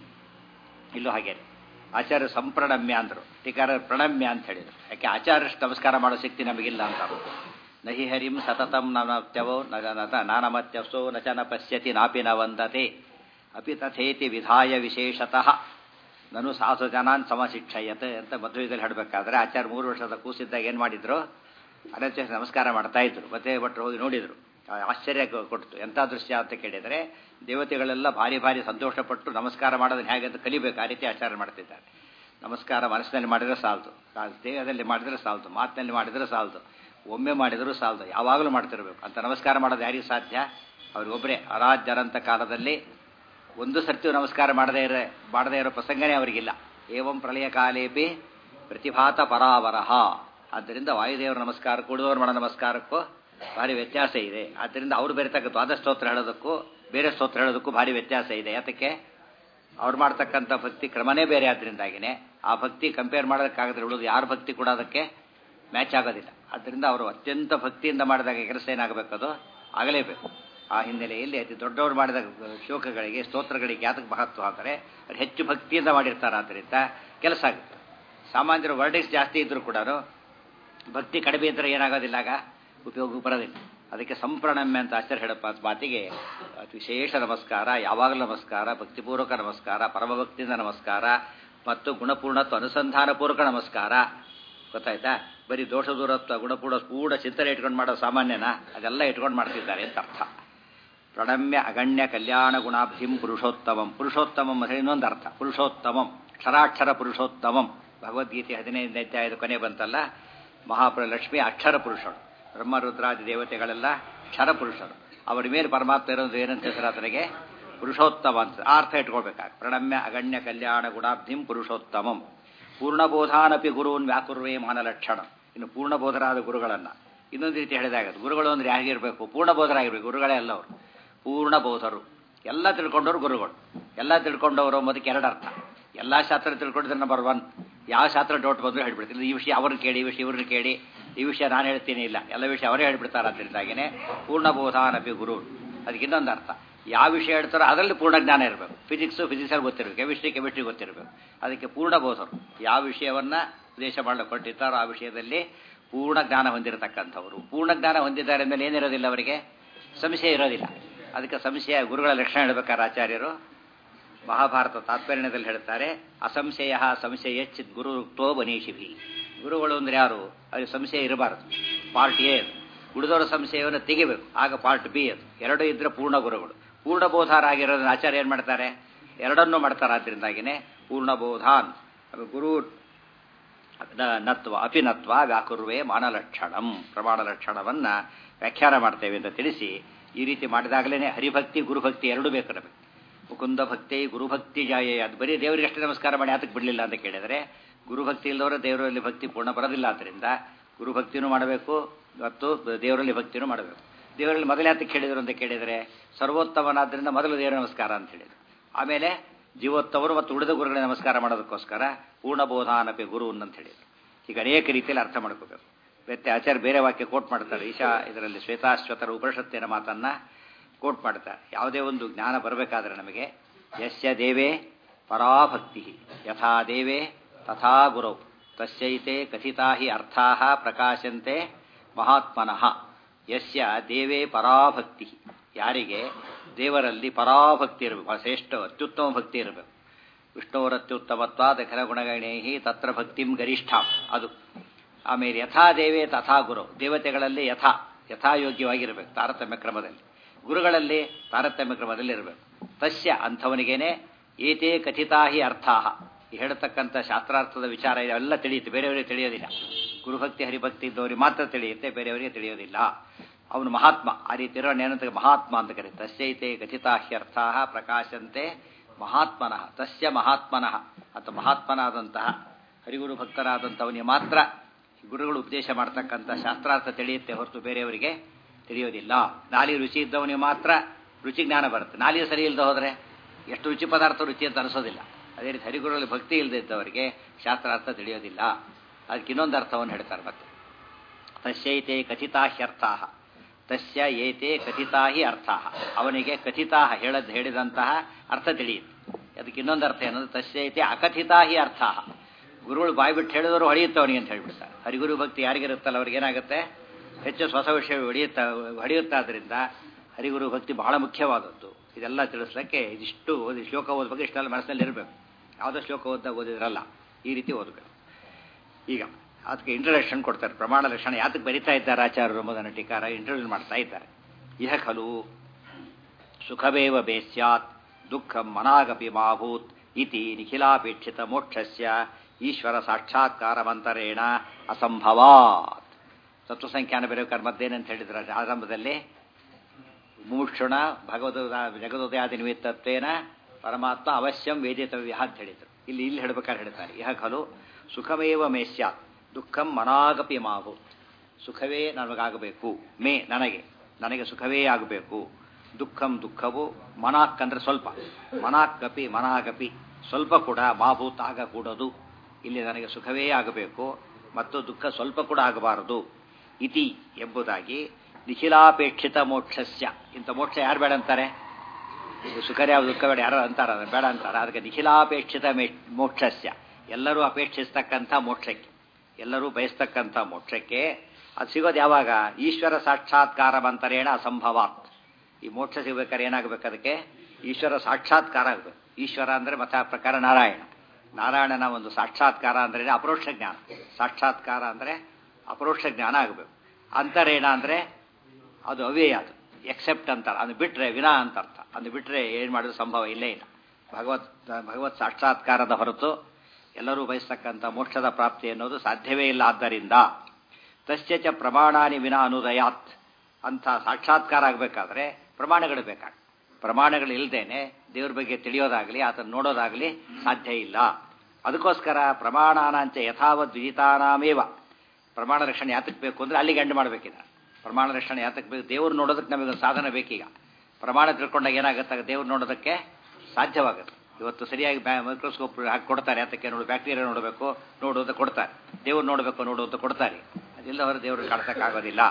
ಇಲ್ಲೂ ಹಾಗೆ ಆಚಾರ್ಯ ಸಂಪ್ರಣಮ್ಯ ಅಂದರು ಟೀಕಾರ ಪ್ರಣಮ್ಯ ಅಂತ ಹೇಳಿದ್ರು ಯಾಕೆ ಆಚಾರ್ಯಷ್ಟು ನಮಸ್ಕಾರ ಮಾಡೋ ಶಕ್ತಿ ನಮಗಿಲ್ಲ ಅಂತ ನಹಿ ಹರಿಂ ಸತತಂ ನಮತ್ಯವೋ ನಾನಮತ್ಯವಸೋ ನ ಚ ನ ಪಶ್ಯತಿ ನಾಪಿ ನ ವಂದತೆ ಅಪಿ ತಥೇತಿ ವಿಧಾಯ ವಿಶೇಷತಃ ನಾನು ಸಾಧು ಜನಾನ್ ಸಮಶಿಕ್ಷಯತ್ ಅಂತ ಮದುವೆದಲ್ಲಿ ಹೇಳಬೇಕಾದ್ರೆ ಆಚಾರ್ಯ ಮೂರು ವರ್ಷದ ಕೂಸಿದ್ದಾಗ ಏನು ಮಾಡಿದ್ರು ಅನಂತ ನಮಸ್ಕಾರ ಮಾಡ್ತಾ ಇದ್ರು ಮತ್ತೆ ಭಟ್ರು ಹೋಗಿ ನೋಡಿದ್ರು ಆಶ್ಚರ್ಯ ಕೊಡ್ತು ಎಂಥ ದೃಶ್ಯ ಅಂತ ಕೇಳಿದರೆ ದೇವತೆಗಳೆಲ್ಲ ಭಾರಿ ಭಾರಿ ಸಂತೋಷಪಟ್ಟು ನಮಸ್ಕಾರ ಮಾಡೋದನ್ನ ಹೇಗೆ ಅಂತ ಕಲಿಬೇಕು ಆ ರೀತಿ ಆಚಾರ ಮಾಡ್ತಿದ್ದಾರೆ ನಮಸ್ಕಾರ ಮನಸ್ಸಿನಲ್ಲಿ ಮಾಡಿದರೆ ಸಾಲದು ದೇಹದಲ್ಲಿ ಮಾಡಿದರೆ ಸಾಲದು ಮಾತಿನಲ್ಲಿ ಮಾಡಿದರೆ ಸಾಲದು ಒಮ್ಮೆ ಮಾಡಿದರೂ ಸಾಲದು ಯಾವಾಗಲೂ ಮಾಡ್ತಿರ್ಬೇಕು ಅಂತ ನಮಸ್ಕಾರ ಮಾಡೋದು ಯಾರಿಗೆ ಸಾಧ್ಯ ಅವ್ರಿಗೊಬ್ಬರೇ ಅರಾಧ್ಯರಂಥ ಕಾಲದಲ್ಲಿ ಒಂದು ಸರ್ತಿ ನಮಸ್ಕಾರ ಮಾಡದೇ ಇರೋ ಮಾಡದೇ ಇರೋ ಪ್ರಸಂಗನೇ ಅವರಿಗಿಲ್ಲ ಏವಂ ಪ್ರಳಯ ಕಾಲೇಪಿ ಪ್ರತಿಭಾತ ಪರಾವರಹ ಆದ್ದರಿಂದ ವಾಯುದೇವರ ನಮಸ್ಕಾರ ಕೂಡುವವರು ಮಾಡೋ ನಮಸ್ಕಾರಕ್ಕೂ ಭಾರಿ ವ್ಯತ್ಯಾಸ ಇದೆ ಆದ್ದರಿಂದ ಅವ್ರು ಬೇರೆತಕ್ಕ ದ್ವಾದ ಸ್ತೋತ್ರ ಹೇಳೋದಕ್ಕೂ ಬೇರೆ ಸ್ತೋತ್ರ ಹೇಳೋದಕ್ಕೂ ಭಾರಿ ವ್ಯತ್ಯಾಸ ಇದೆ ಯಾತಕ್ಕೆ ಅವ್ರು ಮಾಡ್ತಕ್ಕಂಥ ಭಕ್ತಿ ಕ್ರಮನೇ ಬೇರೆ ಆದ್ದರಿಂದಾಗಿನೇ ಆ ಭಕ್ತಿ ಕಂಪೇರ್ ಮಾಡೋದಕ್ಕಾಗದ್ರೆ ಉಳಿದು ಯಾರ ಭಕ್ತಿ ಕೂಡ ಅದಕ್ಕೆ ಮ್ಯಾಚ್ ಆಗೋದಿಲ್ಲ ಆದ್ದರಿಂದ ಅವರು ಅತ್ಯಂತ ಭಕ್ತಿಯಿಂದ ಮಾಡಿದಾಗ ಕೆಲಸ ಏನಾಗಬೇಕದು ಆಗಲೇಬೇಕು ಆ ಹಿನ್ನೆಲೆಯಲ್ಲಿ ಅತಿ ದೊಡ್ಡವರು ಮಾಡಿದ ಶ್ಲೋಕಗಳಿಗೆ ಸ್ತೋತ್ರಗಳಿಗೆ ಯಾತಕ್ಕೆ ಮಹತ್ವ ಅಂದರೆ ಅದು ಹೆಚ್ಚು ಭಕ್ತಿಯಿಂದ ಮಾಡಿರ್ತಾರೆ ಆದ್ದರಿಂದ ಕೆಲಸ ಆಗುತ್ತೆ ಸಾಮಾನ್ಯರು ವರ್ಡಿಕ್ಸ್ ಜಾಸ್ತಿ ಇದ್ದರೂ ಕೂಡ ಭಕ್ತಿ ಕಡಿಮೆ ಇದ್ದರೆ ಏನಾಗೋದಿಲ್ಲ ಆಗ ಉಪಯೋಗ ಬರೋದಿಲ್ಲ ಅದಕ್ಕೆ ಸಂಪ್ರಣಮ್ಯ ಅಂತ ಆಚಾರ್ಯ ಹೇಳಪ್ಪ ಮಾತಿಗೆ ವಿಶೇಷ ನಮಸ್ಕಾರ ಯಾವಾಗಲೂ ನಮಸ್ಕಾರ ಭಕ್ತಿಪೂರ್ವಕ ನಮಸ್ಕಾರ ಪರಮಭಕ್ತಿಯಿಂದ ನಮಸ್ಕಾರ ಮತ್ತು ಗುಣಪೂರ್ಣತ್ವ ಅನುಸಂಧಾನಪೂರ್ವಕ ನಮಸ್ಕಾರ ಗೊತ್ತಾಯ್ತಾ ಬರೀ ದೋಷ ದೂರತ್ವ ಗುಣಪೂರ್ಣ ಪೂರ್ಣ ಚಿಂತನೆ ಇಟ್ಕೊಂಡು ಮಾಡೋ ಸಾಮಾನ್ಯನ ಅದೆಲ್ಲ ಇಟ್ಕೊಂಡು ಮಾಡ್ತಿದ್ದಾರೆ ಅಂತ ಅರ್ಥ ಪ್ರಣಮ್ಯ ಅಗಣ್ಯ ಕಲ್ಯಾಣ ಗುಣಾಬ್ಧಿಂ ಪುರುಷೋತ್ತಮಂ ಪುರುಷೋತ್ತಮಂ ಅಂದರೆ ಇನ್ನೊಂದು ಅರ್ಥ ಪುರುಷೋತ್ತಮಂ ಕ್ಷರಾಕ್ಷರ ಪುರುಷೋತ್ತಮಂ ಭಗವದ್ಗೀತೆ ಹದಿನೈದನೇ ಅಧ್ಯಾಯದ ಕೊನೆ ಬಂತಲ್ಲ ಮಹಾಪ್ರ ಲಕ್ಷ್ಮಿ ಅಕ್ಷರ ಪುರುಷರು ಬ್ರಹ್ಮರುದ್ರಾದಿ ದೇವತೆಗಳೆಲ್ಲ ಕ್ಷರ ಪುರುಷರು ಅವರ ಮೇಲೆ ಪರಮಾತ್ಮ ಇರೋದು ಏನಂತ ಹೆಸರು ಆತನಿಗೆ ಪುರುಷೋತ್ತಮ ಅಂತ ಆ ಅರ್ಥ ಇಟ್ಕೊಳ್ಬೇಕಾಗ ಪ್ರಣಮ್ಯ ಅಗಣ್ಯ ಕಲ್ಯಾಣ ಗುಣಾಬ್ಧಿಂ ಪುರುಷೋತ್ತಮಂ ಪೂರ್ಣಬೋಧಾನಪಿ ಗುರುವನ್ ವ್ಯಾಕುರ್ವೇ ಮಾನಲಕ್ಷಣ ಇನ್ನು ಪೂರ್ಣಬೋಧರಾದ ಗುರುಗಳನ್ನ ಇನ್ನೊಂದು ರೀತಿ ಹೇಳಿದಾಗ ಗುರುಗಳು ಅಂದ್ರೆ ಹೇಗಿರಬೇಕು ಪೂರ್ಣಬೋಧರಾಗಿರ್ಬೇಕು ಗುರುಗಳೇ ಅಲ್ಲ ಅವರು ಪೂರ್ಣಬೋಧರು ಎಲ್ಲ ತಿಳ್ಕೊಂಡವರು ಗುರುಗಳು ಎಲ್ಲ ತಿಳ್ಕೊಂಡವರು ಮೊದಕ್ಕೆ ಎರಡು ಅರ್ಥ ಎಲ್ಲ ಶಾಸ್ತ್ರ ತಿಳ್ಕೊಂಡಿದ್ರೆ ನಂಬರ್ ಒನ್ ಯಾವ ಶಾಸ್ತ್ರ ಡೌಟ್ ಬಂದರೂ ಹೇಳ್ಬಿಡ್ತೀನಿ ಈ ವಿಷಯ ಅವ್ರನ್ನ ಕೇಳಿ ಈ ವಿಷಯ ಇವ್ರನ್ನ ಕೇಳಿ ಈ ವಿಷಯ ನಾನು ಹೇಳ್ತೀನಿ ಇಲ್ಲ ಎಲ್ಲ ವಿಷಯ ಅವರೇ ಹೇಳ್ಬಿಡ್ತಾರೆ ಅದರಿಂದಾಗಿನೇ ಪೂರ್ಣಬೋಧಾನಪಿ ಗುರು ಅದಕ್ಕೆ ಇನ್ನೊಂದು ಅರ್ಥ ಯಾವ ವಿಷಯ ಹೇಳ್ತಾರೋ ಅದರಲ್ಲಿ ಪೂರ್ಣ ಜ್ಞಾನ ಇರಬೇಕು ಫಿಸಿಕ್ಸು ಫಿಸಿಕ್ಸಲ್ಲಿ ಗೊತ್ತಿರಬೇಕು ಕೆಮಿಸ್ಟ್ರಿ ಕೆಮಿಸ್ಟ್ರಿ ಗೊತ್ತಿರಬೇಕು ಅದಕ್ಕೆ ಪೂರ್ಣಬೋಧರು ಯಾವ ವಿಷಯವನ್ನ ಉದ್ದೇಶ ಮಾಡಲು ಕೊಟ್ಟಿರ್ತಾರೋ ಆ ವಿಷಯದಲ್ಲಿ ಪೂರ್ಣ ಜ್ಞಾನ ಹೊಂದಿರತಕ್ಕಂಥವ್ರು ಪೂರ್ಣ ಜ್ಞಾನ ಹೊಂದಿದ್ದಾರೆ ಮೇಲೆ ಏನಿರೋದಿಲ್ಲ ಅವರಿಗೆ ಸಂಶಯ ಇರೋದಿಲ್ಲ ಅದಕ್ಕೆ ಸಂಶಯ ಗುರುಗಳ ಲಕ್ಷಣ ಹೇಳ್ಬೇಕಾರೆ ಆಚಾರ್ಯರು ಮಹಾಭಾರತ ತಾತ್ಪರ್ಯದಲ್ಲಿ ಹೇಳ್ತಾರೆ ಅಸಂಶಯ ಸಂಶಯ ಚಿತ್ ಗುರು ರುಕ್ತೋ ಬನೀಶಿಭಿ ಗುರುಗಳು ಅಂದ್ರೆ ಯಾರು ಅವ್ರಿಗೆ ಸಂಶಯ ಇರಬಾರದು ಪಾರ್ಟ್ ಎ ಅದು ಉಳಿದವರ ಸಂಶಯವನ್ನು ತೆಗಿಬೇಕು ಆಗ ಪಾರ್ಟ್ ಬಿ ಅದು ಎರಡೂ ಇದ್ರೆ ಪೂರ್ಣ ಗುರುಗಳು ಪೂರ್ಣಬೋಧಾರಾಗಿರೋದನ್ನ ಆಚಾರ್ಯ ಏನು ಮಾಡ್ತಾರೆ ಎರಡನ್ನೂ ಮಾಡ್ತಾರೆ ಆದ್ರಿಂದಾಗಿನೇ ಪೂರ್ಣಬೋಧಾನ್ ಗುರು ನ- ನತ್ವ ಅಪಿನತ್ವ ವ್ಯಾಕುರ್ವೆ ಮಾನಲಕ್ಷಣಂ ಪ್ರಮಾಣ ಲಕ್ಷಣವನ್ನ ವ್ಯಾಖ್ಯಾನ ಮಾಡ್ತೇವೆ ಅಂತ ತಿಳಿಸಿ ಈ ರೀತಿ ಮಾಡಿದಾಗಲೇ ಹರಿಭಕ್ತಿ ಗುರುಭಕ್ತಿ ಎರಡೂ ಬೇಕು ನಮಗೆ ಮುಕುಂದ ಭಕ್ತಿ ಗುರುಭಕ್ತಿ ಜಾಯೇ ಅದು ಬರೀ ದೇವರಿಗೆ ಅಷ್ಟೇ ನಮಸ್ಕಾರ ಮಾಡಿ ಅದಕ್ಕೆ ಬಿಡಲಿಲ್ಲ ಅಂತ ಕೇಳಿದರೆ ಗುರುಭಕ್ತಿ ಇಲ್ಲದವರ ದೇವರಲ್ಲಿ ಭಕ್ತಿ ಪೂರ್ಣ ಬರೋದಿಲ್ಲ ಆದ್ದರಿಂದ ಗುರುಭಕ್ತಿನೂ ಮಾಡಬೇಕು ಮತ್ತು ದೇವರಲ್ಲಿ ಭಕ್ತಿನೂ ಮಾಡಬೇಕು ದೇವರಲ್ಲಿ ಮೊದಲೇ ಯಾತಕ್ಕೆ ಕೇಳಿದರು ಅಂತ ಕೇಳಿದರೆ ಸರ್ವೋತ್ತಮನಾದ್ದರಿಂದ ಮೊದಲು ದೇವರ ನಮಸ್ಕಾರ ಅಂತ ಹೇಳಿದರು ಆಮೇಲೆ ಜೀವೋತ್ತಮರು ಮತ್ತು ಉಳಿದ ಗುರುಗಳಿಗೆ ನಮಸ್ಕಾರ ಮಾಡೋದಕ್ಕೋಸ್ಕರ ಪೂರ್ಣಬೋಧಾನಪಿ ಗುರು ಅಂತ ಹೇಳಿದರು ಈಗ ಅನೇಕ ರೀತಿಯಲ್ಲಿ ಅರ್ಥ ಮಾಡ್ಕೋಬೇಕು ಮತ್ತೆ ಆಚಾರ್ಯ ಬೇರೆ ವಾಕ್ಯ ಕೋಟ್ ಮಾಡ್ತಾರೆ ಈಶಾ ಇದರಲ್ಲಿ ಶ್ವೇತಾಶ್ವತರ ಉಪನಿಷತ್ತಿನ ಮಾತನ್ನ ಕೋಟ್ ಮಾಡ್ತಾರೆ ಯಾವುದೇ ಒಂದು ಜ್ಞಾನ ಬರಬೇಕಾದ್ರೆ ನಮಗೆ ಯಸ್ಯ ದೇವೇ ಪರಾಭಕ್ತಿ ಯಥಾ ದೇವೇ ತಥಾ ಗುರೌ ತಸ್ಯೈತೆ ಕಥಿತಾ ಹಿ ಅರ್ಥಾ ಪ್ರಕಾಶಂತೆ ಮಹಾತ್ಮನಃ ಯಸ್ಯ ದೇವೇ ಪರಾಭಕ್ತಿ ಯಾರಿಗೆ ದೇವರಲ್ಲಿ ಪರಾಭಕ್ತಿ ಇರಬೇಕು ಬಹಳ ಶ್ರೇಷ್ಠ ಅತ್ಯುತ್ತಮ ಭಕ್ತಿ ಇರಬೇಕು ವಿಷ್ಣುವರತ್ಯುತ್ತಮತ್ವಾದ ಗುಣಗಣೈ ತತ್ರ ಭಕ್ತಿಂ ಗರಿಷ್ಠಾಂ ಅದು ಆಮೇಲೆ ಯಥಾ ದೇವೇ ತಥಾ ಗುರು ದೇವತೆಗಳಲ್ಲಿ ಯಥಾ ಯಥಾಯೋಗ್ಯವಾಗಿರಬೇಕು ತಾರತಮ್ಯ ಕ್ರಮದಲ್ಲಿ ಗುರುಗಳಲ್ಲಿ ತಾರತಮ್ಯ ಕ್ರಮದಲ್ಲಿ ಇರಬೇಕು ತಸ್ಯ ಅಂಥವನಿಗೇನೆ ಏತೇ ಕಥಿತಾ ಹಿ ಅರ್ಥಾ ಈ ಹೇಳತಕ್ಕಂಥ ಶಾಸ್ತ್ರಾರ್ಥದ ವಿಚಾರ ಎಲ್ಲ ತಿಳಿಯುತ್ತೆ ಬೇರೆಯವರಿಗೆ ತಿಳಿಯೋದಿಲ್ಲ ಗುರುಭಕ್ತಿ ಹರಿಭಕ್ತಿ ಇದ್ದವರಿಗೆ ಮಾತ್ರ ತಿಳಿಯುತ್ತೆ ಬೇರೆಯವರಿಗೆ ತಿಳಿಯೋದಿಲ್ಲ ಅವನು ಮಹಾತ್ಮ ಆ ರೀತಿ ಇರೋ ಏನಂತ ಮಹಾತ್ಮ ಅಂತ ಕರೀತಾರೆ ತಸ್ಯೈತೆ ಕಥಿತಾ ಹ್ಯರ್ಥಾ ಪ್ರಕಾಶಂತೆ ಮಹಾತ್ಮನಃ ತಸ್ಯ ಮಹಾತ್ಮನಃ ಅಥವಾ ಮಹಾತ್ಮನಾದಂತಹ ಹರಿಗುರು ಭಕ್ತರಾದಂಥವನಿಗೆ ಮಾತ್ರ ಗುರುಗಳು ಉಪದೇಶ ಮಾಡ್ತಕ್ಕಂಥ ಶಾಸ್ತ್ರಾರ್ಥ ತಿಳಿಯುತ್ತೆ ಹೊರತು ಬೇರೆಯವರಿಗೆ ತಿಳಿಯೋದಿಲ್ಲ ನಾಲಿ ರುಚಿ ಇದ್ದವನಿಗೆ ಮಾತ್ರ ರುಚಿ ಜ್ಞಾನ ಬರುತ್ತೆ ನಾಲಿ ಸರಿ ಇಲ್ಲದೆ ಹೋದರೆ ಎಷ್ಟು ರುಚಿ ಪದಾರ್ಥ ರುಚಿ ಅಂತ ಅನಿಸೋದಿಲ್ಲ ಅದೇ ರೀತಿ ಹರಿಗುರುಗಳಲ್ಲಿ ಭಕ್ತಿ ಇಲ್ಲದೆ ಇದ್ದವರಿಗೆ ಶಾಸ್ತ್ರಾರ್ಥ ತಿಳಿಯೋದಿಲ್ಲ ಅದಕ್ಕೆ ಇನ್ನೊಂದು ಅರ್ಥವನ್ನು ಹೇಳ್ತಾರೆ ಮತ್ತೆ ತಸ್ಯೈತೆ ಕಥಿತಾ ಹ್ಯರ್ಥಾ ತಸ್ಯ ಏತೆ ಕಥಿತಾ ಹಿ ಅರ್ಥಾ ಅವನಿಗೆ ಕಥಿತಾ ಹೇಳದ್ ಹೇಳಿದಂತಹ ಅರ್ಥ ತಿಳಿಯುತ್ತೆ ಅದಕ್ಕೆ ಇನ್ನೊಂದು ಅರ್ಥ ಏನಂದ್ರೆ ತಸ್ಯೈತೆ ಅಕಥಿತಾ ಹಿ ಅರ್ಥಾ ಗುರುಗಳು ಬಾಯಿ ಬಿಟ್ಟು ಹೇಳಿದವರು ಹೊಡೆಯುತ್ತೆ ಅವನಿಗೆ ಅಂತ ಹೇಳ್ಬಿಡ್ತಾರೆ ಹರಿಗುರು ಭಕ್ತಿ ಯಾರಿಗಿರುತ್ತಲ್ಲ ಅವ್ರಿಗೆ ಏನಾಗುತ್ತೆ ಹೆಚ್ಚು ಹೊಸ ವಿಷಯ ಹೊಡೆಯುತ್ತ ಹೊಡೆಯುತ್ತಾದ್ರಿಂದ ಹರಿಗುರು ಭಕ್ತಿ ಬಹಳ ಮುಖ್ಯವಾದದ್ದು ಇದೆಲ್ಲ ತಿಳಿಸ್ಲಿಕ್ಕೆ ಇದಿಷ್ಟು ಓದಿ ಶ್ಲೋಕ ಓದ್ಬೇಕು ಇಷ್ಟೆಲ್ಲ ಮನಸ್ಸಿನಲ್ಲಿ ಇರಬೇಕು ಯಾವುದೋ ಶ್ಲೋಕ ಓದ್ದಾಗ ಓದಿದ್ರಲ್ಲ ಈ ರೀತಿ ಓದಬೇಕು ಈಗ ಅದಕ್ಕೆ ಇಂಟ್ರಡಕ್ಷನ್ ಕೊಡ್ತಾರೆ ಪ್ರಮಾಣ ಲಕ್ಷಣ ಯಾತಕ್ಕೆ ಬರಿತಾ ಇದ್ದಾರೆ ಆಚಾರ್ಯರು ಎಂಬುದನ್ನು ಟೀಕಾರ ಇಂಟರ್ವ್ಯೂ ಮಾಡ್ತಾ ಇದ್ದಾರೆ ಇಹ ಖಲು ಸುಖವೇವ ಬೇಸ್ಯಾತ್ ದುಃಖಂ ಮನಾಗಪಿ ಮಾಭೂತ್ ಇತಿ ನಿಖಿಲಾಪೇಕ್ಷಿತ ಮೋಕ್ಷಸ್ಯ ಈಶ್ವರ ಸಾಕ್ಷಾತ್ಕಾರವಂತರೇಣ ಅಸಂಭವಾತ್ ತತ್ವಸಂಖ್ಯಾನ ಬೇರೆ ಮದ್ದೇನಂತ ಹೇಳಿದ್ರೆ ಆರಂಭದಲ್ಲಿ ಮುಮುಕ್ಷುಣ ಭಗವದ್ ಜಗದೋದಯಾದಿ ನಿಮಿತ್ತತ್ವೇನ ಪರಮಾತ್ಮ ಅವಶ್ಯಂ ವೇದಿತವ್ಯ ಅಂತ ಹೇಳಿದರು ಇಲ್ಲಿ ಇಲ್ಲಿ ಹೇಳ್ಬೇಕಾದ್ರೆ ಹೇಳ್ತಾರೆ ಇಹ ಖಲು ಸುಖಮೇವ ಮೇಸ್ಯಾತ್ ದುಃಖಂ ಮನಾಗಪಿ ಮಾಭೂತ್ ಸುಖವೇ ನನಗಾಗಬೇಕು ಮೇ ನನಗೆ ನನಗೆ ಸುಖವೇ ಆಗಬೇಕು ದುಃಖಂ ದುಃಖವು ಮನಾಕ್ ಅಂದ್ರೆ ಸ್ವಲ್ಪ ಮನಾಕಪಿ ಮನಾಗಪಿ ಸ್ವಲ್ಪ ಕೂಡ ಮಾಭೂತ್ ಆಗಕೂಡದು ಇಲ್ಲಿ ನನಗೆ ಸುಖವೇ ಆಗಬೇಕು ಮತ್ತು ದುಃಖ ಸ್ವಲ್ಪ ಕೂಡ ಆಗಬಾರದು ಇತಿ ಎಂಬುದಾಗಿ ನಿಖಿಲಾಪೇಕ್ಷಿತ ಮೋಕ್ಷಸ್ಯ ಇಂಥ ಮೋಕ್ಷ ಯಾರು ಬೇಡ ಅಂತಾರೆ ಸುಖರ ಯಾವ ದುಃಖ ಬೇಡ ಯಾರು ಅಂತಾರ ಬೇಡ ಅಂತಾರ ಅದಕ್ಕೆ ನಿಖಿಲಾಪೇಕ್ಷಿತ ಮೋಕ್ಷಸ್ಯ ಎಲ್ಲರೂ ಅಪೇಕ್ಷಿಸ್ತಕ್ಕಂಥ ಮೋಕ್ಷಕ್ಕೆ ಎಲ್ಲರೂ ಬಯಸ್ತಕ್ಕಂಥ ಮೋಕ್ಷಕ್ಕೆ ಅದು ಸಿಗೋದು ಯಾವಾಗ ಈಶ್ವರ ಸಾಕ್ಷಾತ್ಕಾರ ಮಂತರೇಣ ಅಸಂಭವಾತ್ ಈ ಮೋಕ್ಷ ಸಿಗ್ಬೇಕಾದ್ರೆ ಏನಾಗಬೇಕು ಅದಕ್ಕೆ ಈಶ್ವರ ಸಾಕ್ಷಾತ್ಕಾರ ಆಗಬೇಕು ಈಶ್ವರ ಅಂದರೆ ಮತ್ತೆ ಆ ಪ್ರಕಾರ ನಾರಾಯಣ ನಾರಾಯಣನ ಒಂದು ಸಾಕ್ಷಾತ್ಕಾರ ಅಂದ್ರೆ ಅಪರೋಕ್ಷ ಜ್ಞಾನ ಸಾಕ್ಷಾತ್ಕಾರ ಅಂದರೆ ಅಪರೋಕ್ಷ ಜ್ಞಾನ ಆಗಬೇಕು ಅಂತರೇಣ ಅಂದರೆ ಅದು ಅವ್ಯಯ ಅದು ಎಕ್ಸೆಪ್ಟ್ ಅಂತಾರೆ ಅದು ಬಿಟ್ಟರೆ ವಿನಾ ಅಂತ ಅರ್ಥ ಅದು ಬಿಟ್ಟರೆ ಏನು ಮಾಡೋದು ಸಂಭವ ಇಲ್ಲೇ ಇಲ್ಲ ಭಗವತ್ ಭಗವತ್ ಸಾಕ್ಷಾತ್ಕಾರದ ಹೊರತು ಎಲ್ಲರೂ ಬಯಸ್ತಕ್ಕಂಥ ಮೋಕ್ಷದ ಪ್ರಾಪ್ತಿ ಅನ್ನೋದು ಸಾಧ್ಯವೇ ಇಲ್ಲ ಆದ್ದರಿಂದ ತಸ್ಯ ಚ ಪ್ರಮಾಣಾನಿ ವಿನ ಅನುದಯಾತ್ ಅಂತ ಸಾಕ್ಷಾತ್ಕಾರ ಆಗಬೇಕಾದ್ರೆ ಪ್ರಮಾಣಗಳು ಬೇಕಾಗ ಪ್ರಮಾಣಗಳು ಇಲ್ಲದೇನೆ ದೇವ್ರ ಬಗ್ಗೆ ತಿಳಿಯೋದಾಗಲಿ ಆತನ ನೋಡೋದಾಗಲಿ ಸಾಧ್ಯ ಇಲ್ಲ ಅದಕ್ಕೋಸ್ಕರ ಪ್ರಮಾಣಾನಾಂಚ ಯಥಾವತ್ ವಿದಿತಾನಾಮೇವ ಪ್ರಮಾಣ ರಕ್ಷಣೆ ಯಾತಕ್ಕೆ ಬೇಕು ಅಂದರೆ ಅಲ್ಲಿಗೆ ಎಂಡ್ ಮಾಡಬೇಕಿದ ಪ್ರಮಾಣ ರಕ್ಷಣೆ ಯಾತಕ್ಕೆ ಬೇಕು ದೇವ್ರು ನೋಡೋದಕ್ಕೆ ನಮಗೆ ಸಾಧನ ಬೇಕೀಗ ಪ್ರಮಾಣ ತಿಳ್ಕೊಂಡಾಗ ಏನಾಗುತ್ತೆ ದೇವ್ರು ನೋಡೋದಕ್ಕೆ ಸಾಧ್ಯವಾಗುತ್ತೆ ಇವತ್ತು ಸರಿಯಾಗಿ ಮೈಕ್ರೋಸ್ಕೋಪ್ ಹಾಕಿ ಕೊಡ್ತಾರೆ ಅದಕ್ಕೆ ನೋಡು ಬ್ಯಾಕ್ಟೀರಿಯಾ ನೋಡಬೇಕು ನೋಡು ಅಂತ ಕೊಡ್ತಾರೆ ದೇವ್ರು ನೋಡಬೇಕು ನೋಡು ಅಂತ ಕೊಡ್ತಾರೆ ಅದಿಲ್ಲ ಹೊರ ದೇವ್ರಿಗೆ ಕಾಡ್ಸಕ್ಕಾಗೋದಿಲ್ಲ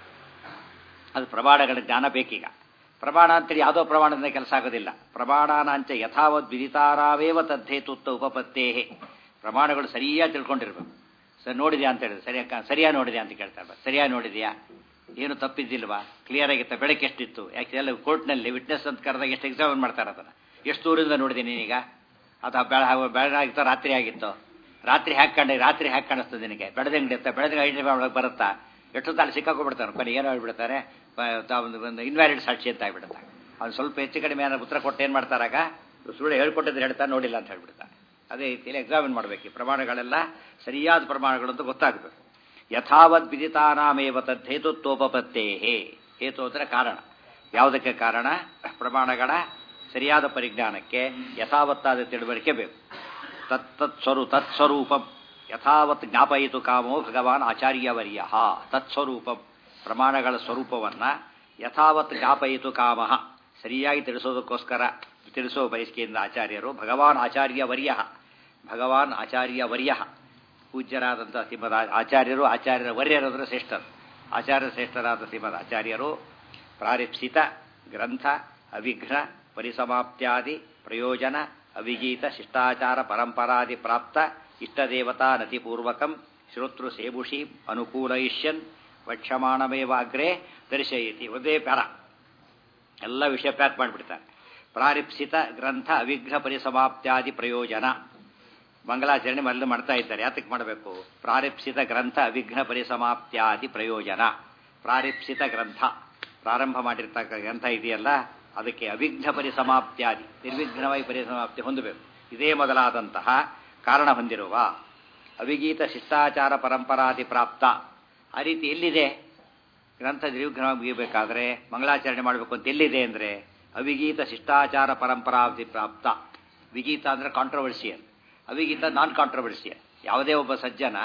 ಅದು ಪ್ರಮಾಣಗಳ ಜ್ಞಾನ ಬೇಕೀಗ ಪ್ರಮಾಣ ಅಂತೇಳಿ ಯಾವುದೋ ಪ್ರಮಾಣದಿಂದ ಕೆಲಸ ಆಗೋದಿಲ್ಲ ಪ್ರಮಾಣಾನಾಂಚ ಯಥಾವತ್ ವಿದಿತಾರಾವೇವ ತದ್ದೇತುತ್ತ ಉಪಪತ್ತೇಹೆ ಪ್ರಮಾಣಗಳು ಸರಿಯಾಗಿ ತಿಳ್ಕೊಂಡಿರ್ಬೇಕು ಸರ್ ನೋಡಿದ್ಯಾ ಅಂತ ಹೇಳಿದ್ರು ಸರಿಯಾಗಿ ಸರಿಯಾ ನೋಡಿದ್ಯಾ ಅಂತ ಕೇಳ್ತಾರೆ ಸರಿಯಾಗಿ ನೋಡಿದ್ಯಾ ಏನು ತಪ್ಪಿದ್ದಿಲ್ವಾ ಕ್ಲಿಯರ್ ಆಗಿತ್ತ ಬೆಳಗ್ಗೆ ಎಷ್ಟಿತ್ತು ಯಾಕೆಂದ್ರೆ ಕೋರ್ಟ್ನಲ್ಲಿ ವಿಟ್ನೆಸ್ ಅಂತ ಕರೆದಾಗ ಎಷ್ಟು ಎಕ್ಸಾಮಿನ್ ಮಾಡ್ತಾರೆ ಅದನ್ನು ಎಷ್ಟು ದೂರದಿಂದ ನೋಡಿದ್ದೀನಿ ನೀನೀಗ ಅದು ಬೆಳ ಬೆಳಗಾಗಿತ್ತೋ ರಾತ್ರಿ ಆಗಿತ್ತು ರಾತ್ರಿ ಹಾಕೊಂಡೆ ರಾತ್ರಿ ಹಾಕಿ ಕಾಣಿಸ್ತದೆ ನಿನಗೆ ಬೆಳದಂಗಡಿ ಅಂತ ಬೆಳದಂಗ ಐಡೆಂಟಿಫೈ ಮಾಡೋಕೆ ಬರುತ್ತಾ ಎಷ್ಟೊತ್ತು ಅಲ್ಲಿ ಸಿಕ್ಕಾಕೊಂಡ್ಬಿಡ್ತಾನೆ ಕೊನೆ ಏನೋ ಹೇಳ್ಬಿಡ್ತಾರೆ ಒಂದು ಒಂದು ಇನ್ವ್ಯಾಲಿಡ್ ಸಾಕ್ಷಿ ಅಂತ ಆಗ್ಬಿಡುತ್ತೆ ಅವ್ನು ಸ್ವಲ್ಪ ಹೆಚ್ಚು ಕಡಿಮೆ ಏನಾದ್ರು ಉತ್ತರ ಕೊಟ್ಟು ಏನು ಮಾಡ್ತಾರಾಗ ಸುಳ್ಳು ಹೇಳ್ಕೊಟ್ಟಿದ್ರೆ ಹೇಳ್ತಾರೆ ನೋಡಿಲ್ಲ ಅಂತ ಹೇಳ್ಬಿಡ್ತಾರೆ ಅದೇ ರೀತಿಯಲ್ಲಿ ಎಕ್ಸಾಮಿನ್ ಮಾಡಬೇಕು ಈ ಪ್ರಮಾಣಗಳೆಲ್ಲ ಸರಿಯಾದ ಪ್ರಮಾಣಗಳು ಅಂತ ಗೊತ್ತಾಗಬೇಕು ಯಥಾವತ್ ವಿದಿತಾನಾಮೇವ ತದ್ದೇತುತ್ವೋಪತ್ತೇ ಹೇತು ಅಂದರೆ ಕಾರಣ ಯಾವುದಕ್ಕೆ ಕಾರಣ ಪ್ರಮಾಣಗಳ ಸರಿಯಾದ ಪರಿಜ್ಞಾನಕ್ಕೆ ಯಥಾವತ್ತಾದ ತಿಳುವಳಿಕೆ ಬೇಕು ತತ್ತತ್ ಸ್ವರೂ ತತ್ಸ್ವರೂಪಂ ಯಥಾವತ್ ಜ್ಞಾಪಯಿತು ಕಾಮೋ ಭಗವಾನ್ ಆಚಾರ್ಯವರ್ಯ ತತ್ಸ್ವರೂಪಂ ಪ್ರಮಾಣಗಳ ಸ್ವರೂಪವನ್ನು ಯಥಾವತ್ ಜ್ಞಾಪಯಿತು ಕಾಮ ಸರಿಯಾಗಿ ತಿಳಿಸೋದಕ್ಕೋಸ್ಕರ ತಿಳಿಸೋ ಬಯಸಿಕೆಯಿಂದ ಆಚಾರ್ಯರು ಭಗವಾನ್ ಆಚಾರ್ಯವರ್ಯ ಭಗವಾನ್ ಆಚಾರ್ಯವರ್ಯ ಪೂಜ್ಯರಾದಂಥ ಶ್ರೀಮದ್ ಆಚಾರ್ಯರು ಆಚಾರ್ಯರ ವರ್ಯರಾದರೆ ಶ್ರೇಷ್ಠರು ಆಚಾರ್ಯ ಶ್ರೇಷ್ಠರಾದ ಶ್ರೀಮದ್ ಆಚಾರ್ಯರು ಪ್ರಾರಿಪ್ಸಿತ ಗ್ರಂಥ ಅವಿಘ್ನ ಪರಿಸಮಾಪ್ತ್ಯಾದಿ ಪ್ರಯೋಜನ ಅವಿಗೀತ ಶಿಷ್ಟಾಚಾರ ಪರಂಪರಾದಿ ಪ್ರಾಪ್ತ ಇಷ್ಟದೇವತಾ ನತಿಪೂರ್ವಕಂ ಶ್ರೋತೃ ಸೇಬುಷಿ ಅನುಕೂಲಯಿಷ್ಯನ್ ವಕ್ಷಮಾಣಮೇವ ಅಗ್ರೆ ದರ್ಶಯತಿ ಒಂದೇ ಪ್ಯಾರ ಎಲ್ಲ ವಿಷಯ ಪ್ಯಾಕ್ ಮಾಡಿಬಿಡ್ತಾರೆ ಪ್ರಾರಿಪ್ಸಿತ ಗ್ರಂಥ ಅವಿಘ್ನ ಪರಿಸಮಾಪ್ತ್ಯಾದಿ ಪ್ರಯೋಜನ ಮಂಗಲಾಚರಣೆ ಮೊದಲು ಮಾಡ್ತಾ ಇದ್ದಾರೆ ಯಾತಕ್ಕೆ ಮಾಡಬೇಕು ಪ್ರಾರಿಪ್ಸಿತ ಗ್ರಂಥ ಅವಿಘ್ನ ಪರಿಸಮಾಪ್ತ್ಯಾದಿ ಪ್ರಯೋಜನ ಪ್ರಾರಿಪ್ಸಿತ ಗ್ರಂಥ ಪ್ರಾರಂಭ ಮಾಡಿರ್ತಕ್ಕ ಗ್ರಂಥ ಇದೆಯಲ್ಲ ಅದಕ್ಕೆ ಅವಿಘ್ನ ಪರಿಸಮಾಪ್ತ್ಯಾದಿ ನಿರ್ವಿಘ್ನವಾಗಿ ಪರಿಸಮಾಪ್ತಿ ಹೊಂದಬೇಕು ಇದೇ ಮೊದಲಾದಂತಹ ಕಾರಣ ಹೊಂದಿರುವ ಅವಿಗೀತ ಶಿಷ್ಟಾಚಾರ ಪರಂಪರಾದಿ ಪ್ರಾಪ್ತ ಆ ರೀತಿ ಎಲ್ಲಿದೆ ಗ್ರಂಥ ನಿರ್ವಿಘ್ನವಾಗಿ ಮುಗಿಬೇಕಾದ್ರೆ ಮಂಗಳಾಚರಣೆ ಮಾಡಬೇಕು ಅಂತ ಎಲ್ಲಿದೆ ಅಂದರೆ ಅವಿಗೀತ ಶಿಷ್ಟಾಚಾರ ಪರಂಪರಾದಿ ಪ್ರಾಪ್ತ ವಿಗೀತ ಅಂದರೆ ಕಾಂಟ್ರವರ್ಸಿಯಲ್ ಅವಿಗೀತ ನಾನ್ ಕಾಂಟ್ರವರ್ಸಿಯಲ್ ಯಾವುದೇ ಒಬ್ಬ ಸಜ್ಜನ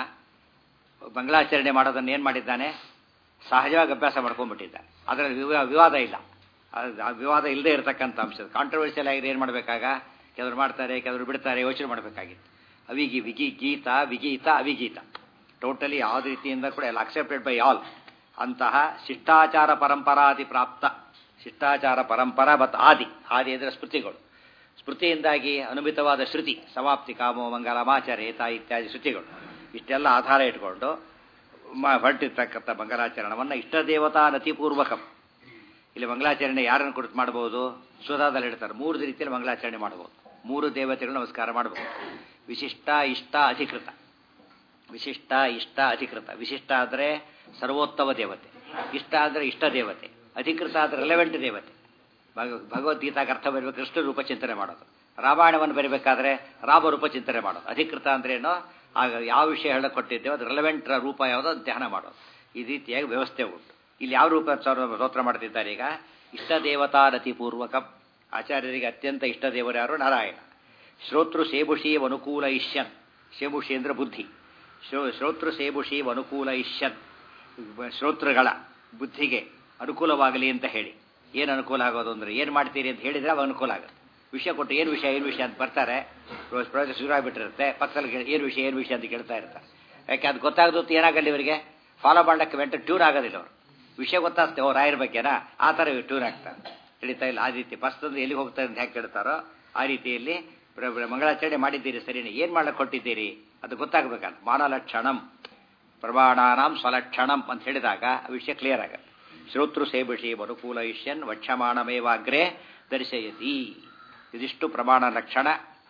ಮಂಗಳಾಚರಣೆ ಮಾಡೋದನ್ನು ಏನು ಮಾಡಿದ್ದಾನೆ ಸಹಜವಾಗಿ ಅಭ್ಯಾಸ ಮಾಡ್ಕೊಂಡ್ಬಿಟ್ಟಿದ್ದಾನೆ ಅದರಲ್ಲಿ ವಿವಾ ವಿವಾದ ಇಲ್ಲ ಅದು ಆ ವಿವಾದ ಇಲ್ಲದೆ ಇರತಕ್ಕಂಥ ಅಂಶ ಕಾಂಟ್ರವರ್ಸಿಯಲ್ ಆಗಿದೆ ಏನು ಮಾಡಬೇಕಾಗ ಕೆಲವರು ಮಾಡ್ತಾರೆ ಕೆಲವರು ಬಿಡ್ತಾರೆ ಯೋಚನೆ ಮಾಡಬೇಕಾಗಿತ್ತು ಅವಿಗಿ ವಿಗಿ ಗೀತ ವಿಗೀತ ಅವಿಗೀತ ಟೋಟಲಿ ಯಾವ ರೀತಿಯಿಂದ ಕೂಡ ಎಲ್ಲ ಅಕ್ಸೆಪ್ಟೆಡ್ ಬೈ ಆಲ್ ಅಂತಹ ಶಿಷ್ಟಾಚಾರ ಪರಂಪರಾದಿ ಪ್ರಾಪ್ತ ಶಿಷ್ಟಾಚಾರ ಪರಂಪರಾ ಮತ್ತು ಆದಿ ಆದಿ ಅಂದರೆ ಸ್ಮೃತಿಗಳು ಸ್ಮೃತಿಯಿಂದಾಗಿ ಅನುಮಿತವಾದ ಶ್ರುತಿ ಸಮಾಪ್ತಿ ಕಾಮೋ ಮಂಗಲ ಮಾಚರೇತ ಇತ್ಯಾದಿ ಶ್ರುತಿಗಳು ಇಷ್ಟೆಲ್ಲ ಆಧಾರ ಇಟ್ಕೊಂಡು ಹೊರಟಿರ್ತಕ್ಕಂಥ ಮಂಗಲಾಚರಣವನ್ನು ಇಷ್ಟದೇವತಾ ನತಿಪೂರ್ವಕಂ ಇಲ್ಲಿ ಮಂಗಲಾಚರಣೆ ಯಾರನ್ನು ಕುರಿತು ಮಾಡಬಹುದು ಸುಧಾದಲ್ಲಿ ಹೇಳ್ತಾರೆ ಮೂರು ರೀತಿಯಲ್ಲಿ ಮಂಗಲಾಚರಣೆ ಮಾಡಬಹುದು ಮೂರು ದೇವತೆಗಳು ನಮಸ್ಕಾರ ಮಾಡಬಹುದು ವಿಶಿಷ್ಟ ಇಷ್ಟ ಅಧಿಕೃತ ವಿಶಿಷ್ಟ ಇಷ್ಟ ಅಧಿಕೃತ ವಿಶಿಷ್ಟ ಆದರೆ ಸರ್ವೋತ್ತಮ ದೇವತೆ ಇಷ್ಟ ಅಂದರೆ ಇಷ್ಟ ದೇವತೆ ಅಧಿಕೃತ ಆದರೆ ರೆಲೆವೆಂಟ್ ದೇವತೆ ಭಗವದ್ಗೀತಾಗೆ ಅರ್ಥ ಬರಬೇಕು ಕೃಷ್ಣ ರೂಪ ಚಿಂತನೆ ಮಾಡೋದು ರಾಮಾಯಣವನ್ನು ಬರೀಬೇಕಾದ್ರೆ ರಾಮ ರೂಪ ಚಿಂತನೆ ಮಾಡೋದು ಅಧಿಕೃತ ಅಂದ್ರೇನು ಆಗ ಯಾವ ವಿಷಯ ಹೇಳಕ್ ಕೊಟ್ಟಿದ್ದೇವೆ ಅದು ರೆಲೆವೆಂಟ್ ರೂಪ ಯಾವುದೋ ಧ್ಯಾನ ಮಾಡೋದು ಈ ರೀತಿಯಾಗಿ ವ್ಯವಸ್ಥೆ ಉಂಟು ಇಲ್ಲಿ ಯಾವ ರೂಪ ಸ್ತೋತ್ರ ಮಾಡ್ತಿದ್ದಾರೆ ಈಗ ಇಷ್ಟ ದೇವತಾ ನತಿಪೂರ್ವಕ ಆಚಾರ್ಯರಿಗೆ ಅತ್ಯಂತ ಇಷ್ಟ ದೇವರು ಯಾರು ನಾರಾಯಣ ಶ್ರೋತೃ ಸೇಬುಷಿ ಅನುಕೂಲ ಇಷ್ಯನ್ ಸೇಬುಷಿ ಅಂದ್ರೆ ಬುದ್ಧಿ ಶ್ರೋತೃ ಸೇಬುಷಿ ಅನುಕೂಲ ಇಷ್ಯನ್ ಶ್ರೋತೃಗಳ ಬುದ್ಧಿಗೆ ಅನುಕೂಲವಾಗಲಿ ಅಂತ ಹೇಳಿ ಏನು ಅನುಕೂಲ ಆಗೋದು ಅಂದ್ರೆ ಏನು ಮಾಡ್ತೀರಿ ಅಂತ ಹೇಳಿದ್ರೆ ಅವಾಗ ಅನುಕೂಲ ಆಗುತ್ತೆ ವಿಷಯ ಕೊಟ್ಟು ಏನು ವಿಷಯ ಏನು ವಿಷಯ ಅಂತ ಬರ್ತಾರೆ ಪ್ರಾಜೆಕ್ಟ್ ಶುರು ಆಗಿಬಿಟ್ಟಿರುತ್ತೆ ಪಕ್ಕದಲ್ಲಿ ಏನು ವಿಷಯ ಏನು ವಿಷಯ ಅಂತ ಕೇಳ್ತಾ ಇರ್ತಾರೆ ಯಾಕೆ ಅದು ಗೊತ್ತಾಗದು ಏನಾಗಲ್ಲ ಇವರಿಗೆ ಫಾಲೋ ಮಾಡಕ್ಕೆ ವೆಂಟ ಟ್ಯೂನ್ ಆಗೋದಿಲ್ಲ ಅವರು ವಿಷಯ ಗೊತ್ತಾಗ್ತದೆ ಓ ರಾಯರ ಬಗ್ಗೆನಾ ಆ ಥರ ಟ್ಯೂನ್ ಆಗ್ತಾರೆ ತಿಳಿತಾ ಇಲ್ಲ ಆ ರೀತಿ ಫಸ್ಟ್ ಎಲ್ಲಿಗೆ ಹೋಗ್ತಾರೆ ಅಂತ ಹೇಗೆ ಕೇಳ್ತಾರೋ ಆ ರೀತಿಯಲ್ಲಿ ಮಂಗಳಾಚರಣೆ ಮಾಡಿದ್ದೀರಿ ಸರಿನೇ ಏನು ಮಾಡಕ್ಕೆ ಕೊಟ್ಟಿದ್ದೀರಿ ಅದು ಗೊತ್ತಾಗಬೇಕಂತ ಮಾನಲಕ್ಷಣಂ ಪ್ರಮಾಣಾನಾಂ ಸ್ವಲಕ್ಷಣಂ ಅಂತ ಹೇಳಿದಾಗ ಆ ವಿಷಯ ಕ್ಲಿಯರ್ ಆಗುತ್ತೆ ಶ್ರೋತೃ ಸೇಬುಷಿ ಅನುಕೂಲ ಇಷ್ಯನ್ ವಕ್ಷಮಾಣಮೇವಾಗ್ರೆ ದರ್ಶಯತಿ ಇದಿಷ್ಟು ಪ್ರಮಾಣ ಲಕ್ಷಣ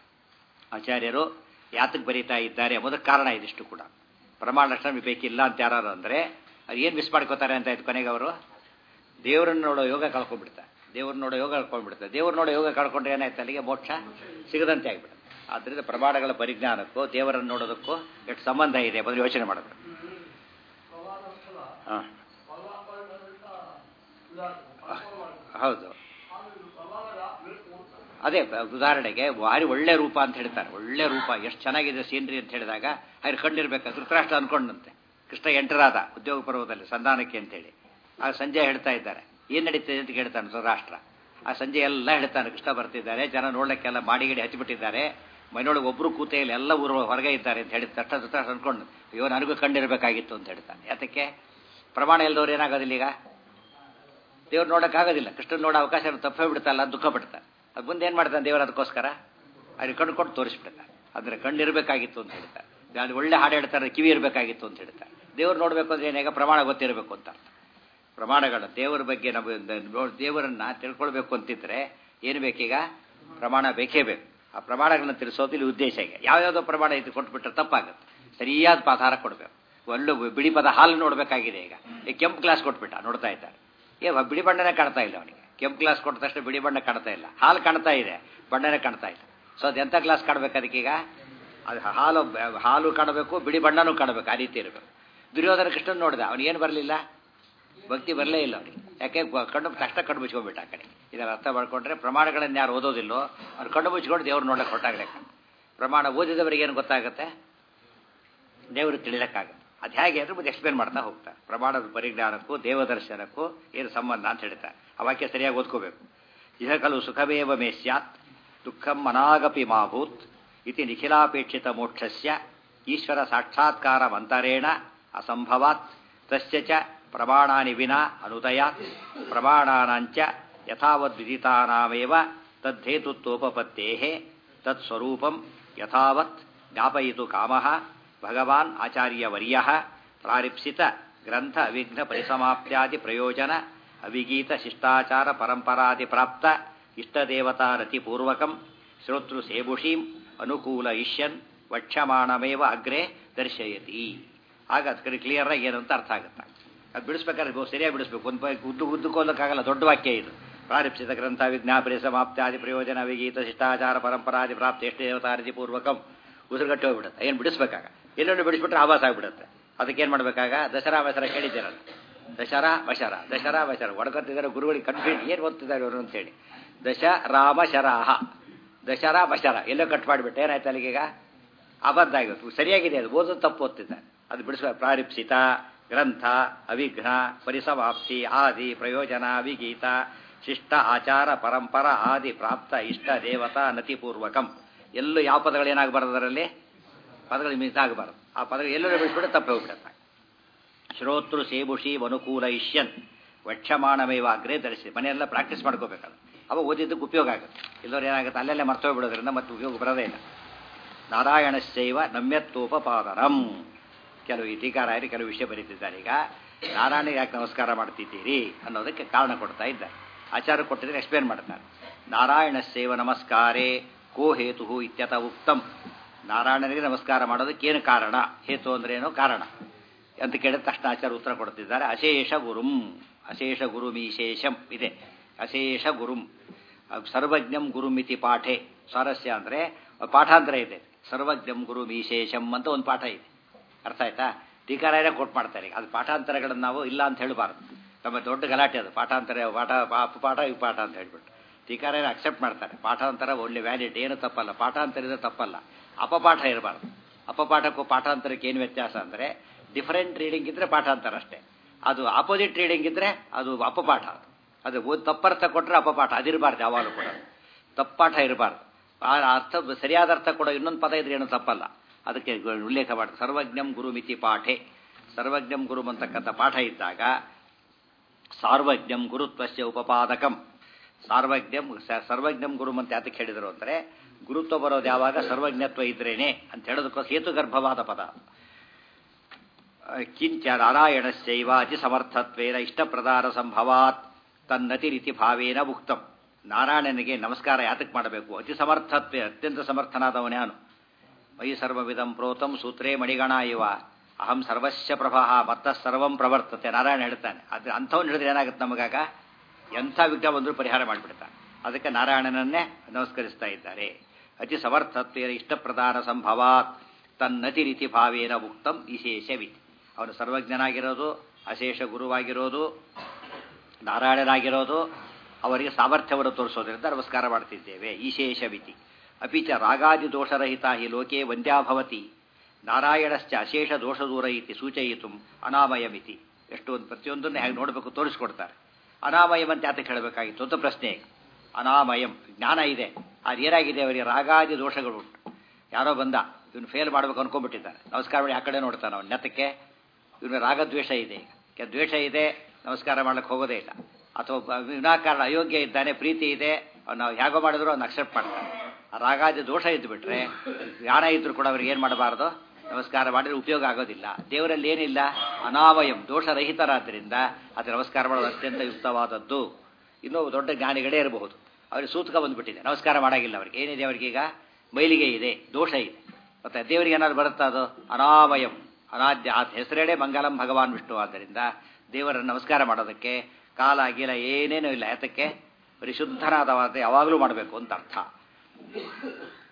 ಆಚಾರ್ಯರು ಯಾತಕ್ಕೆ ಬರೀತಾ ಇದ್ದಾರೆ ಎಂಬುದಕ್ಕೆ ಕಾರಣ ಇದಿಷ್ಟು ಕೂಡ ಪ್ರಮಾಣ ಲಕ್ಷಣ ಬೇಕಿಲ್ಲ ಅಂತ ಯಾರು ಅಂದರೆ ಅದು ಏನು ಮಿಸ್ ಮಾಡ್ಕೋತಾರೆ ಅಂತ ಆಯ್ತು ಕೊನೆಗೆ ಅವರು ದೇವರನ್ನು ನೋಡೋ ಯೋಗ ಕಳ್ಕೊಂಡ್ಬಿಡ್ತಾರೆ ದೇವ್ರನ್ನ ನೋಡೋ ಯೋಗ ಕಳ್ಕೊಂಡ್ಬಿಡ್ತಾರೆ ದೇವ್ರ ನೋಡೋ ಯೋಗ ಕಳ್ಕೊಂಡ್ರೆ ಏನಾಯ್ತು ಅಲ್ಲಿಗೆ ಮೋಕ್ಷ ಸಿಗದಂತೆ ಆಗಿಬಿಡುತ್ತೆ ಆದ್ದರಿಂದ ಪ್ರಮಾಣಗಳ ಪರಿಜ್ಞಾನಕ್ಕೂ ದೇವರನ್ನು ನೋಡೋದಕ್ಕೂ ಎಷ್ಟು ಸಂಬಂಧ ಇದೆ ಬಂದು ಯೋಚನೆ ಮಾಡಬೇಕು ಹಾಂ ಹೌದು ಅದೇ ಉದಾಹರಣೆಗೆ ಭಾರಿ ಒಳ್ಳೆ ರೂಪ ಅಂತ ಹೇಳ್ತಾರೆ ಒಳ್ಳೆ ರೂಪ ಎಷ್ಟು ಚೆನ್ನಾಗಿದೆ ಸೀನ್ರಿ ಅಂತ ಹೇಳಿದಾಗ ಅವ್ರು ಕಂಡಿರ್ಬೇಕು ಧೃತರಾಷ್ಟ್ರ ಅನ್ಕೊಂಡಂತೆ ಕೃಷ್ಣ ಎಂಟರಾದ ಉದ್ಯೋಗ ಪರ್ವದಲ್ಲಿ ಸಂಧಾನಕ್ಕೆ ಅಂತೇಳಿ ಆ ಸಂಜೆ ಹೇಳ್ತಾ ಇದ್ದಾರೆ ಏನು ನಡೀತಿದೆ ಅಂತ ಕೇಳ್ತಾನೆ ಧೃತರಾಷ್ಟ್ರ ಆ ಸಂಜೆ ಎಲ್ಲ ಹೇಳ್ತಾನೆ ಕೃಷ್ಣ ಬರ್ತಿದ್ದಾರೆ ಜನ ನೋಡ್ಲಿಕ್ಕೆಲ್ಲ ಮಾಡಿಗಿಡಿ ಹಚ್ಚಿಬಿಟ್ಟಿದ್ದಾರೆ ಮೈನೊಳಗೆ ಒಬ್ರು ಕೂತೆಯಲ್ಲಿ ಎಲ್ಲ ಊರು ಹೊರಗೆ ಇದ್ದಾರೆ ಅಂತ ಹೇಳಿದ ತಕ್ಷಣ ಧೃತರಾಷ್ಟ್ರ ಅನ್ಕೊಂಡು ಅಯ್ಯೋ ನನಗೂ ಕಂಡಿರ್ಬೇಕಾಗಿತ್ತು ಅಂತ ಹೇಳ್ತಾನೆ ಯಾತಕ್ಕೆ ಪ್ರಮಾಣ ಇಲ್ದವ್ರು ಏನಾಗೋದಿಲ್ಲ ಈಗ ದೇವ್ರು ನೋಡೋಕ್ಕಾಗೋದಿಲ್ಲ ಕೃಷ್ಣನ್ ನೋಡೋ ಅವಕಾಶ ತಪ್ಪೇ ಬಿಡ್ತಲ್ಲ ದುಃಖ ಪಡ್ತಾನೆ ಅದು ಮುಂದೆ ಏನು ಮಾಡ್ತಾನೆ ದೇವರು ಅದಕ್ಕೋಸ್ಕರ ಅವ್ರಿಗೆ ಕಣ್ಣು ಕೊಟ್ಟು ತೋರಿಸ್ಬಿಡ್ತಾನೆ ಅಂದರೆ ಕಣ್ಣು ಇರಬೇಕಾಗಿತ್ತು ಅಂತ ಹೇಳ್ತಾರೆ ಅದು ಒಳ್ಳೆ ಹಾಡು ಹೇಳ್ತಾರೆ ಕಿವಿ ಇರಬೇಕಾಗಿತ್ತು ಅಂತ ಹೇಳ್ತಾರೆ ದೇವ್ರು ನೋಡಬೇಕು ಅಂದ್ರೆ ಏನಾಗ ಪ್ರಮಾಣ ಗೊತ್ತಿರಬೇಕು ಅಂತ ಅರ್ಥ ಪ್ರಮಾಣಗಳು ದೇವರ ಬಗ್ಗೆ ನಾವು ದೇವರನ್ನ ತಿಳ್ಕೊಳ್ಬೇಕು ಅಂತಿದ್ರೆ ಏನು ಬೇಕೀಗ ಪ್ರಮಾಣ ಬೇಕೇ ಬೇಕು ಆ ಪ್ರಮಾಣಗಳನ್ನ ತಿಳಿಸೋದು ಇಲ್ಲಿ ಉದ್ದೇಶ ಈಗ ಯಾವ್ಯಾವುದೋ ಪ್ರಮಾಣ ಇದು ಕೊಟ್ಬಿಟ್ರೆ ತಪ್ಪಾಗುತ್ತೆ ಸರಿಯಾದ ಆಧಾರ ಕೊಡಬೇಕು ಒಳ್ಳೆ ಬಿಳಿ ಪದ ಹಾಲು ನೋಡಬೇಕಾಗಿದೆ ಈಗ ಈ ಕೆಂಪು ಗ್ಲಾಸ್ ಕೊಟ್ಬಿಟ್ಟ ನೋಡ್ತಾ ಇದ್ದಾರೆ ಏ ಬಿಳಿ ಬಣ್ಣನೇ ಕಾಣ್ತಾ ಇಲ್ಲ ಅವನಿಗೆ ಕೆಂಪು ಗ್ಲಾಸ್ ಕೊಟ್ಟ ತಕ್ಷಣ ಬಿಳಿ ಬಣ್ಣ ಕಾಣ್ತಾ ಇಲ್ಲ ಹಾಲು ಕಾಣ್ತಾ ಇದೆ ಬಣ್ಣನೇ ಕಾಣ್ತಾ ಇಲ್ಲ ಸೊ ಅದು ಎಂಥ ಗ್ಲಾಸ್ ಕಾಣ್ಬೇಕು ಅದಕ್ಕೀಗ ಅದು ಹಾಲು ಹಾಲು ಕಾಣಬೇಕು ಬಿಳಿ ಬಣ್ಣನೂ ಕಾಣಬೇಕು ಆ ರೀತಿ ಇರಬೇಕು ದುರ್ಯೋಧನ ಕೃಷ್ಣನ್ ನೋಡಿದ ಅವನು ಏನು ಬರಲಿಲ್ಲ ಭಕ್ತಿ ಬರಲೇ ಇಲ್ಲ ಅವನಿಗೆ ಯಾಕೆ ಬ- ಕಣ್ಣು ತಕ್ಷಣ ಕಣ್ಣು ಮುಚ್ಕೊಂಡ್ಬಿಟ್ಟ ಆ ಕಡೆ ಇದರ ಅರ್ಥ ಮಾಡ್ಕೊಂಡ್ರೆ ಪ್ರಮಾಣಗಳನ್ನು ಯಾರು ಓದೋದಿಲ್ಲೋ ಅವ್ರು ಕಣ್ಣು ಮುಚ್ಕೊಂಡು ದೇವ್ರು ನೋಡಕ್ಕೆ ಹೊರಟಾಗ್ಲೆಕ್ಕ ಪ್ರಮಾಣ ಓದಿದವರಿಗೆ ಏನು ಗೊತ್ತಾಗುತ್ತೆ ದೇವರು ತಿಳಿಲಕ್ಕಾಗತ್ತೆ ಅದು ಹೇಗೆ ಅಂದ್ರೆ ಮತ್ತೆ ಎಕ್ಸ್ಪ್ಲೇನ್ ಮಾಡ್ತಾ ಹೋಗ್ತಾರೆ ಪ್ರಮಾಣದ ಪರಿಜ್ಞಾನಕ್ಕೂ ದೇವದರ್ಶನಕ್ಕೂ ಏನು ಸಂಬಂಧ ಅಂತ ಹೇಳ್ತಾರೆ ಆ ವಾಕ್ಯ ಸರಿಯಾಗಿ ಓದ್ಕೋಬೇಕು ಇಹ ಖಲು ಸುಖಮೇವ ಮೇ ಸ್ಯಾತ್ ದುಃಖಂ ಮನಾಗಪಿ ಮಾಭೂತ್ ಇತಿ ನಿಖಿಲಾಪೇಕ್ಷಿತ ಮೋಕ್ಷಸ್ಯ ಈಶ್ವರ ಸಾಕ್ಷಾತ್ಕಾರ ಮಂತರೇಣ ಅಸಂಭವಾತ್ ತಸ್ಯ ಚ ಪ್ರಮಾಣಾನಿ ವಿನಾ ಅನುದಯಾತ್ ಪ್ರಮಾಣಾನಾಂಚ ಯಥಾವದ್ವಿದಿತಾನಾಮೇವ ತದ್ದೇತುತ್ವೋಪಪತ್ತೇಃ ತತ್ಸ್ವರೂಪಂ ಯಥಾವತ್ ಜ್ಞಾಪಯಿತು ಕಾಮಃ ಭಗವಾನ್ ಆಚಾರ್ಯವರ್ಯ ಪ್ರಾರಿಪ್ಸಿತ ಗ್ರಂಥ ವಿಘ್ನ ಪರಿಸಮಾಪ್ತ್ಯಾದಿ ಪ್ರಯೋಜನ ಅವಿಗೀತ ಶಿಷ್ಟಾಚಾರ ಪರಂಪರಾದಿ ಪ್ರಾಪ್ತ ಇಷ್ಟದೇವತಾ ರತಿಪೂರ್ವಕಂ ಶ್ರೋತೃ ಸೇಬುಷೀಂ ಅನುಕೂಲ ಇಷ್ಯನ್ ವಕ್ಷಮಾಣಮೇವ ಅಗ್ರೆ ದರ್ಶಯತಿ ಆಗ ಅದು ಕಡೆ ಕ್ಲಿಯರ್ ಆಗಿ ಏನು ಅಂತ ಅರ್ಥ ಆಗುತ್ತೆ ಅದು ಬಿಡಿಸ್ಬೇಕಾದ್ರೆ ಬಹು ಸರಿಯಾಗಿ ಬಿಡಿಸ್ಬೇಕು ಒಂದು ಪೈ- ಉದ್ದು ಉದ್ದಕ್ಕೋಲಕ್ಕಾಗಲ್ಲ ದೊಡ್ಡ ವಾಕ್ಯ ಇದು ಪ್ರಾರಿಪ್ಸಿತ ಗ್ರಂಥ ವಿಜ್ಞಾಪನೆ ಸಮಾಪ್ತ್ಯಾದಿ ಪ್ರಯೋಜನ ವಿಗೀತ ಶಿಷ್ಟಾಚಾರ ಪರಂಪರಾದಿ ಪ್ರಾಪ್ತಿ ಎಷ್ಟು ದೇವತಾರತಿ ಪೂರ್ವಕಂ ಉಸಿರುಗಟ್ಟಿ ಹೋಗ್ಬಿಡುತ್ತೆ ಏನು ಬಿಡಿಸ್ಬೇಕಾಗ ಎಲ್ಲೊಂದು ಬಿಡಿಸ್ಬಿಟ್ರೆ ಆವಾಸ ಆಗ್ಬಿಡುತ್ತೆ ಅದಕ್ಕೆ ಏನು ಮಾಡಬೇಕಾಗ ದಸರಾ ವಸರ ಕೇಳಿದ್ದೀರಲ್ಲ ದಶರಾ ವಶರ ದಶರಾ ವಶರ ಒಡಕತ್ತಿದ್ದಾರೆ ಗುರುಗಳಿಗೆ ಕನ್ಫ್ಯೂಸ್ ಏನು ಓದ್ತಿದ್ದಾರೆ ಇವರು ಅಂತೇಳಿ ದಶ ರಾಮ ಶರಾಹ ದಶರಾ ವಶರ ಎಲ್ಲೋ ಕಟ್ ಮಾಡಿಬಿಟ್ಟೆ ಏನಾಯ್ತು ಅಲ್ಲಿಗೀಗ ಅಬದ್ಧ ಆಗಿತ್ತು ಸರಿಯಾಗಿದೆ ಅದು ಓದೋದು ತಪ್ಪು ಓದ್ತಿದ್ದಾರೆ ಅದು ಬಿಡಿಸುವ ಪ್ರಾರಿಪ್ಸಿತ ಗ್ರಂಥ ಅವಿಘ್ನ ಪರಿಸಮಾಪ್ತಿ ಆದಿ ಪ್ರಯೋಜನ ವಿಗೀತ ಶಿಷ್ಟ ಆಚಾರ ಪರಂಪರ ಆದಿ ಪ್ರಾಪ್ತ ಇಷ್ಟ ದೇವತಾ ನತಿಪೂರ್ವಕಂ ಎಲ್ಲೂ ಯಾವ ಪದಗಳು ಏನಾಗಬಾರ್ದು ಅದರಲ್ಲಿ ಪದಗಳು ಮಿಸ್ ಆಗಬಾರ್ದು ಆ ಪದಗಳು ಎಲ್ಲರೂ ಬಿಡಿಸ್ಬಿಟ್ಟು ತಪ್ಪೇ ಹೋಗ್ಬಿಡುತ್ತೆ ಶ್ರೋತೃ ಸೇಬುಷಿ ಅನುಕೂಲ ಇಷ್ಯನ್ ವಕ್ಷಮಾಣಮೇವ ಅಗ್ರೇ ಧರಿಸಿ ಮನೆಯೆಲ್ಲ ಪ್ರಾಕ್ಟೀಸ್ ಮಾಡ್ಕೋಬೇಕಲ್ಲ ಅವಾಗ ಓದಿದ್ದಕ್ಕೆ ಉಪಯೋಗ ಆಗುತ್ತೆ ಇಲ್ಲವ್ರು ಏನಾಗುತ್ತೆ ಅಲ್ಲೆಲ್ಲೇ ಮರ್ತೋಗ್ಬಿಡೋದ್ರಿಂದ ಮತ್ತೆ ಉಪಯೋಗ ಬರೋದೇ ಇಲ್ಲ ನಾರಾಯಣಶ್ಚೈವ ನಮ್ಯತ್ವೋಪಪಾದನಂ ಕೆಲವು ಈ ಟೀಕಾರಾಯರು ಕೆಲವು ವಿಷಯ ಬರೀತಿದ್ದಾರೆ ಈಗ ನಾರಾಯಣ ಯಾಕೆ ನಮಸ್ಕಾರ ಮಾಡ್ತಿದ್ದೀರಿ ಅನ್ನೋದಕ್ಕೆ ಕಾರಣ ಕೊಡ್ತಾ ಇದ್ದಾರೆ ಆಚಾರ ಕೊಟ್ಟಿದ್ರೆ ಎಕ್ಸ್ಪ್ಲೇನ್ ಮಾಡ್ತಾರೆ ನಾರಾಯಣಶ್ಚೈವ ನಮಸ್ಕಾರೇ ಕೋ ಹೇತು ಇತ್ಯತ ಉಕ್ತಂ ನಾರಾಯಣನಿಗೆ ನಮಸ್ಕಾರ ಮಾಡೋದಕ್ಕೆ ಏನು ಕಾರಣ ಹೇತು ಅಂದ್ರೆ ಏನು ಕಾರಣ ಅಂತ ಕೇಳಿದ ತಕ್ಷಣ ಆಚಾರ ಉತ್ತರ ಕೊಡ್ತಿದ್ದಾರೆ ಅಶೇಷ ಗುರುಂ ಅಶೇಷ ಗುರುಮೀಶೇಷಂ ಇದೆ ಅಶೇಷ ಗುರುಂ ಸರ್ವಜ್ಞಂ ಗುರುಮಿತಿ ಪಾಠೆ ಸ್ವಾರಸ್ಯ ಅಂದರೆ ಪಾಠಾಂತರ ಇದೆ ಸರ್ವಜ್ಞಂ ಗುರು ಮೀಶೇಷಂ ಅಂತ ಒಂದು ಪಾಠ ಇದೆ ಅರ್ಥ ಆಯ್ತಾ ಟೀಕಾರಾಯರ ಕೋಟ್ ಮಾಡ್ತಾರೆ ಅದು ಪಾಠಾಂತರಗಳನ್ನು ನಾವು ಇಲ್ಲ ಅಂತ ಹೇಳಬಾರ್ದು ನಮ್ಮ ದೊಡ್ಡ ಗಲಾಟೆ ಅದು ಪಾಠಾಂತರ ಪಾಠ ಅಪ್ಪ ಪಾಠ ಈ ಪಾಠ ಅಂತ ಹೇಳ್ಬಿಟ್ಟು ಟೀಕಾರಾಯರು ಅಕ್ಸೆಪ್ಟ್ ಮಾಡ್ತಾರೆ ಪಾಠಾಂತರ ಒಳ್ಳೆ ವ್ಯಾಲಿಡ್ ಏನು ತಪ್ಪಲ್ಲ ಪಾಠಾಂತರ ತಪ್ಪಲ್ಲ ಅಪಪಾಠ ಇರಬಾರ್ದು ಅಪಪಾಠಕ್ಕೂ ಪಾಠಾಂತರಕ್ಕೆ ಏನು ವ್ಯತ್ಯಾಸ ಅಂದರೆ ಡಿಫರೆಂಟ್ ರೀಡಿಂಗ್ ಇದ್ರೆ ಪಾಠಾಂತರ ಅಷ್ಟೇ ಅದು ಆಪೋಸಿಟ್ ರೀಡಿಂಗ್ ಇದ್ರೆ ಅದು ಅಪಪಾಠ ಅದು ಓದ್ ತಪ್ಪರ್ಥ ಕೊಟ್ಟರೆ ಅಪಪಾಠ ಅದಿರಬಾರ್ದು ಯಾವಾಗಲೂ ಕೂಡ ತಪ್ಪಾಠ ಇರಬಾರ್ದು ಆ ಅರ್ಥ ಸರಿಯಾದ ಅರ್ಥ ಕೊಡೋ ಇನ್ನೊಂದು ಪದ ಇದ್ರೆ ಏನು ತಪ್ಪಲ್ಲ ಅದಕ್ಕೆ ಉಲ್ಲೇಖ ಮಾಡಿ ಸರ್ವಜ್ಞಂ ಗುರು ಮಿತಿ ಪಾಠೆ ಸರ್ವಜ್ಞಂ ಗುರು ಅಂತಕ್ಕಂಥ ಪಾಠ ಇದ್ದಾಗ ಸಾರ್ವಜ್ಞಂ ಗುರುತ್ವಸ್ಯ ಉಪಪಾದಕಂ ಸಾರ್ವಜ್ಞಂ ಸ- ಸರ್ವಜ್ಞಂ ಗುರು ಅಂತ ಯಾತಕ್ಕೆ ಹೇಳಿದರು ಅಂದರೆ ಗುರುತ್ವ ಬರೋದು ಯಾವಾಗ ಸರ್ವಜ್ಞತ್ವ ಇದ್ರೇನೆ ಅಂತ ಹೇಳೋದಕ್ಕೋಸ್ಕರ ಹೇತುಗರ್ಭವಾದ ಪದ ಕಿಂಚ ನಾರಾಯಣಶ್ಚೈವ ಅತಿ ಸಮರ್ಥತ್ವೇನ ಇಷ್ಟಪ್ರದಾನ ಸಂಭವಾತ್ ತನ್ನತಿ ರೀತಿ ಭಾವೇನ ಉಕ್ತಂ ನಾರಾಯಣನಿಗೆ ನಮಸ್ಕಾರ ಯಾತಕ್ಕೆ ಮಾಡಬೇಕು ಅತಿ ಸಮರ್ಥತ್ವೇ ಅತ್ಯಂತ ಸಮರ್ಥನಾದವನೇ ಅವನು ಮಯಿ ಸರ್ವವಿಧಂ ಪ್ರೋತಂ ಸೂತ್ರೇ ಮಣಿಗಣ ಇವ ಅಹಂ ಸರ್ವಸ್ಯ ಪ್ರಭಾ ಮತ್ತ ಸರ್ವಂ ಪ್ರವರ್ತತೆ ನಾರಾಯಣ ಹೇಳ್ತಾನೆ ಅದು ಅಂಥವ್ನು ಹೇಳಿದ್ರೆ ಏನಾಗುತ್ತೆ ನಮಗಾಗ ಎಂಥ ವಿಘ್ನ ಬಂದರೂ ಪರಿಹಾರ ಮಾಡಿಬಿಡ್ತಾನೆ ಅದಕ್ಕೆ ನಾರಾಯಣನನ್ನೇ ನಮಸ್ಕರಿಸ್ತಾ ಇದ್ದಾರೆ ಅತಿ ಸಮರ್ಥತ್ವೇನ ಇಷ್ಟಪ್ರದಾನ ಸಂಭವಾತ್ ತನ್ನತಿ ರೀತಿ ಭಾವೇನ ಉಕ್ತಂ ವಿಶೇಷವಿತಿ ಅವನು ಸರ್ವಜ್ಞನಾಗಿರೋದು ಅಶೇಷ ಗುರುವಾಗಿರೋದು ನಾರಾಯಣನಾಗಿರೋದು ಅವರಿಗೆ ಸಾಮರ್ಥ್ಯವನ್ನು ತೋರಿಸೋದ್ರಿಂದ ನಮಸ್ಕಾರ ಮಾಡ್ತಿದ್ದೇವೆ ವಿಶೇಷವಿತಿ ಅಪಿಚ ರಾಗಾದಿ ದೋಷರಹಿತ ಹಿ ಲೋಕೆ ವಂದ್ಯಾಭವತಿ ನಾರಾಯಣಶ್ಚ ಅಶೇಷ ದೋಷದೂರ ಇತಿ ಸೂಚಯಿತು ಅನಾಮಯಮಿತಿ ಎಷ್ಟು ಒಂದು ಪ್ರತಿಯೊಂದನ್ನು ಹೇಗೆ ನೋಡಬೇಕು ತೋರಿಸ್ಕೊಡ್ತಾರೆ ಅನಾಮಯಂ ಅಂತ ಯಾತಕ್ಕೆ ಹೇಳಬೇಕಾಗಿತ್ತು ಅಂತ ಪ್ರಶ್ನೆ ಈಗ. ಅನಾಮಯಂ ಜ್ಞಾನ ಇದೆ ಅದು ಏನಾಗಿದೆ ಅವರಿಗೆ ರಾಗಾದಿ ದೋಷಗಳು ಉಂಟು ಯಾರೋ ಬಂದ ಇವನು ಫೇಲ್ ಮಾಡ್ಬೇಕು ಅನ್ಕೊಂಡ್ಬಿಟ್ಟಿದ್ದಾನೆ ನಮಸ್ಕಾರ ಮಾಡಿ ಆ ಕಡೆ ನೋಡ್ತಾನೆ ಅವನ ನೆತ್ತಕ್ಕೆ ಇವನು ರಾಗದ್ವೇಷ ಇದೆ ಈಗ ಕೆ- ದ್ವೇಷ ಇದೆ ನಮಸ್ಕಾರ ಮಾಡ್ಲಿಕ್ಕೆ ಹೋಗೋದೇ ಇಲ್ಲ ಅಥವಾ ಬ- ವಿನಾಕಾರಣ ಅಯೋಗ್ಯ ಇದ್ದಾನೆ ಪ್ರೀತಿ ಇದೆ ಅವ್ನು ನಾವು ಹೇಗೋ ಮಾಡಿದ್ರು ಅವ್ನು ಅಕ್ಸೆಪ್ಟ್ ಮಾಡ್ತಾನೆ ಆ ರಾಗಾದಿ ದೋಷ ಇದ್ದು ಬಿಟ್ರೆ ಜ್ಞಾನ ಇದ್ರು ಕೂಡ ಅವ್ರಿಗೆ ಏನು ಮಾಡಬಾರ್ದು ನಮಸ್ಕಾರ ಮಾಡಿದ್ರೆ ಉಪಯೋಗ ಆಗೋದಿಲ್ಲ ದೇವರಲ್ಲಿ ಏನಿಲ್ಲ ಅನಾವಯಂ ದೋಷರಹಿತರಾದ್ದರಿಂದ ಅದು ನಮಸ್ಕಾರ ಮಾಡೋದು ಅತ್ಯಂತ ಯುಕ್ತವಾದದ್ದು ಇನ್ನೂ ದೊಡ್ಡ ಜ್ಞಾನಿಗಳೇ ಇರಬಹುದು ಅವ್ರಿಗೆ ಸೂತಕ ಬಂದ್ಬಿಟ್ಟಿದೆ ನಮಸ್ಕಾರ ಮಾಡಾಗಿಲ್ಲ ಅವ್ರಿಗೆ ಏನಿದೆ ಅವ್ರಿಗೆ ಈಗ ಮೈಲಿಗೆ ಇದೆ ದೋಷ ಇದೆ ಮತ್ತೆ ದೇವರಿಗೆ ಏನಾದ್ರು ಬರುತ್ತಾ ಅದು ಅನಾಮಯಂ ಅನಾದ್ಯ ಆ ಹೆಸರೇಳೆ ಮಂಗಲಂ ಭಗವಾನ್ ವಿಷ್ಣು ಆದ್ದರಿಂದ ದೇವರನ್ನು ನಮಸ್ಕಾರ ಮಾಡೋದಕ್ಕೆ ಕಾಲ ಗೀಲ ಏನೇನೂ ಇಲ್ಲ ಯಾತಕ್ಕೆ ಪರಿಶುದ್ಧನಾದವಾದ ಯಾವಾಗಲೂ ಮಾಡಬೇಕು ಅಂತ ಅರ್ಥ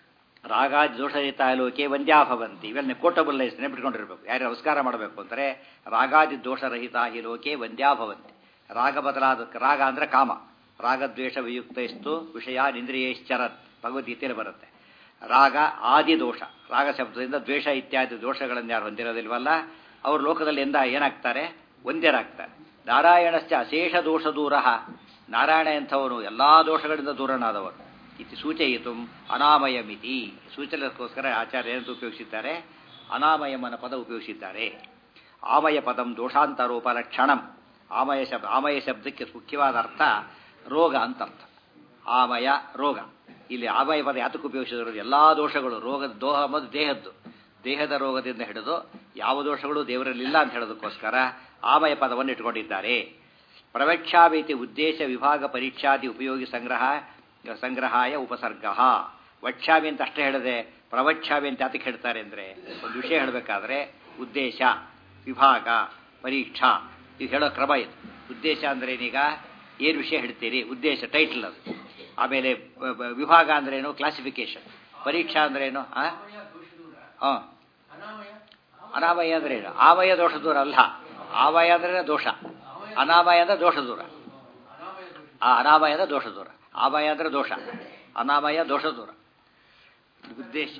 ರಾಗಾದಿ ದೋಷರಹಿತ ಲೋಕೆ ವಂದ್ಯಾಭವಂತಿ ಇವೆಲ್ಲ ಕೋಟಬಲ್ ಲೈಸ್ ನೆನಪಿಟ್ಕೊಂಡಿರ್ಬೇಕು ಯಾರು ನಮಸ್ಕಾರ ಮಾಡಬೇಕು ಅಂದರೆ ರಾಗಾದಿ ದೋಷರಹಿತ ಹಿ ಲೋಕೆ ವಂದ್ಯಾಭವಂತಿ ರಾಗ ಬದಲಾದ ರಾಗ ಅಂದರೆ ಕಾಮ ರಾಗದ್ವೇಷ ವಿಯುಕ್ತೈಸ್ತು ವಿಷಯ ನಿಂದ್ರಿಯೈಶ್ಚರತ್ ಭಗವದ್ಗೀತೆಯಲ್ಲಿ ಬರುತ್ತೆ ರಾಗ ಆದಿ ದೋಷ ರಾಗ ಶಬ್ದದಿಂದ ದ್ವೇಷ ಇತ್ಯಾದಿ ದೋಷಗಳನ್ನು ಯಾರು ಹೊಂದಿರೋದಿಲ್ವಲ್ಲ ಅವರು ಲೋಕದಲ್ಲಿ ಎಂದ ಏನಾಗ್ತಾರೆ ಒಂದ್ಯರಾಗ್ತಾರೆ ನಾರಾಯಣಶ್ಚ ಅಶೇಷ ದೋಷ ದೂರ ನಾರಾಯಣ ಎಂಥವನು ಎಲ್ಲ ದೋಷಗಳಿಂದ ದೂರನಾದವರು ಇತಿ ಸೂಚಯಿತು ಅನಾಮಯ ಮಿತಿ ಸೂಚನೆಗೋಸ್ಕರ ಆಚಾರ್ಯ ಏನಂತ ಉಪಯೋಗಿಸಿದ್ದಾರೆ ಅನಾಮಯಮನ ಪದ ಉಪಯೋಗಿಸಿದ್ದಾರೆ ಆಮಯ ಪದಂ ದೋಷಾಂತರೋಪ ಲಕ್ಷಣಂ ಆಮಯ ಶಬ್ದ ಆಮಯ ಶಬ್ದಕ್ಕೆ ಮುಖ್ಯವಾದ ಅರ್ಥ ರೋಗ ಅಂತ ಅರ್ಥ ಆಮಯ ರೋಗ ಇಲ್ಲಿ ಆಮಯ ಪದ ಯಾತಕ್ಕೆ ಉಪಯೋಗಿಸಿದ್ರು ಎಲ್ಲ ದೋಷಗಳು ರೋಗದ ದೋಹ ಮತ್ತು ದೇಹದ್ದು ದೇಹದ ರೋಗದಿಂದ ಹಿಡಿದು ಯಾವ ದೋಷಗಳು ದೇವರಲ್ಲಿಲ್ಲ ಅಂತ ಹೇಳೋದಕ್ಕೋಸ್ಕರ ಆಮಯ ಪದವನ್ನು ಇಟ್ಕೊಂಡಿದ್ದಾರೆ ಪ್ರವಕ್ಷಾವೀತಿ ಉದ್ದೇಶ ವಿಭಾಗ ಪರೀಕ್ಷಾದಿ ಉಪಯೋಗಿ ಸಂಗ್ರಹ ಸಂಗ್ರಹಾಯ ಉಪಸರ್ಗ ವಕ್ಷಾವಿ ಅಂತ ಅಷ್ಟೇ ಹೇಳಿದೆ ಪ್ರವಕ್ಷಾವಿ ಅಂತ ಯಾತಕ್ಕೆ ಹೇಳ್ತಾರೆ ಅಂದರೆ ಒಂದು ವಿಷಯ ಹೇಳಬೇಕಾದ್ರೆ ಉದ್ದೇಶ ವಿಭಾಗ ಪರೀಕ್ಷಾ ಇದು ಹೇಳೋ ಕ್ರಮ ಇದು ಉದ್ದೇಶ ಅಂದ್ರೆ ಏನೀಗ ಏನು ವಿಷಯ ಹೇಳ್ತೀರಿ ಉದ್ದೇಶ ಟೈಟಲ್ ಅದು ಆಮೇಲೆ ವಿಭಾಗ ಅಂದ್ರೇನು ಕ್ಲಾಸಿಫಿಕೇಶನ್ ಪರೀಕ್ಷಾ ಅಂದ್ರೇನು ಹಾಂ ಅನಾಮಯ ಅಂದ್ರೆ ಏನು ಆಮಯ ದೋಷ ದೂರ ಅಲ್ಲ ಆಮಯ ಅಂದ್ರೆ ದೋಷ ಅನಾಮಯ ಅಂದ್ರೆ ದೋಷ ದೂರ ಆ ಅನಾಮಯ ಅಂದ್ರೆ ದೋಷ ದೂರ ಆಮಯ ಅಂದ್ರೆ ದೋಷ ಅನಾಮಯ ದೋಷ ದೂರ ಉದ್ದೇಶ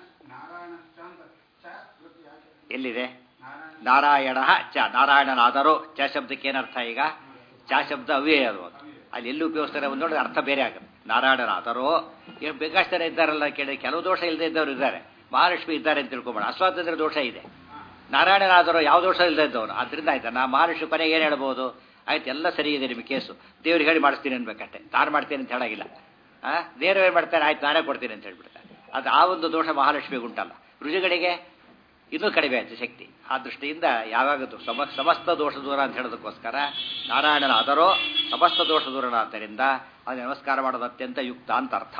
ಎಲ್ಲಿದೆ ನಾರಾಯಣ ಚ ನಾರಾಯಣನಾದರೂ ಚ ಶಬ್ದಕ್ಕೆ ಏನರ್ಥ ಈಗ ಚ ಶಬ್ದ ಅವ್ಯಯ ಅದು ಅದು ಅಲ್ಲಿ ಎಲ್ಲಿ ಉಪಯೋಗಿಸ್ತಾರೆ ಒಂದು ನೋಡಿ ಅರ್ಥ ಬೇರೆ ಆಗುತ್ತೆ ನಾರಾಯಣನಾದರೂ ಏನು ಬೇಕಾಷ್ಟು ಜನ ಇದ್ದಾರಲ್ಲ ಕೇಳಿ ಕೆಲವು ದೋಷ ಇಲ್ಲದೆ ಇದ್ದವರು ಇದ್ದಾರೆ ಮಹಾಲಕ್ಷ್ಮಿ ಇದ್ದಾರೆ ಅಂತ ತಿಳ್ಕೊಬೇಡ ಅಸ್ವಾತಂತ್ರ್ಯ ದೋಷ ಇದೆ ನಾರಾಯಣನಾದರೂ ಯಾವ ದೋಷ ಇಲ್ಲದೆ ಇದ್ದವನು ಅದರಿಂದ ಆಯ್ತಾ ನಾ ಮಹಾಲಕ್ಷ್ಮಿ ಕೊನೆಗೆ ಏನು ಹೇಳ್ಬೋದು ಆಯ್ತು ಎಲ್ಲ ಸರಿ ಇದೆ ನಿಮ್ಮ ಕೇಸು ದೇವ್ರಿಗೆ ಹೇಳಿ ಮಾಡಿಸ್ತೀನಿ ಅನ್ಬೇಕಷ್ಟೆ ತಾನು ಮಾಡ್ತೀನಿ ಅಂತ ಹೇಳಾಗಿಲ್ಲ ಆ ದೇವ್ರು ಏನು ಮಾಡ್ತಾರೆ ಆಯ್ತು ನಾನೇ ಕೊಡ್ತೀನಿ ಅಂತ ಹೇಳ್ಬಿಡ್ತಾರೆ ಅದು ಆ ಒಂದು ದೋಷ ಮಹಾಲಕ್ಷ್ಮಿಗೆ ಉಂಟಲ್ಲ ರುಜುಗಳಿಗೆ ಇನ್ನೂ ಕಡಿಮೆ ಆಯ್ತು ಶಕ್ತಿ ಆ ದೃಷ್ಟಿಯಿಂದ ಯಾವಾಗ ಸಮ ಸಮಸ್ತ ದೋಷ ದೂರ ಅಂತ ಹೇಳೋದಕ್ಕೋಸ್ಕರ ನಾರಾಯಣನ ಅದರೋ ಸಮಸ್ತ ದೋಷ ದೂರನಾದ್ದರಿಂದ ಅದು ನಮಸ್ಕಾರ ಮಾಡೋದು ಅತ್ಯಂತ ಯುಕ್ತ ಅಂತ ಅರ್ಥ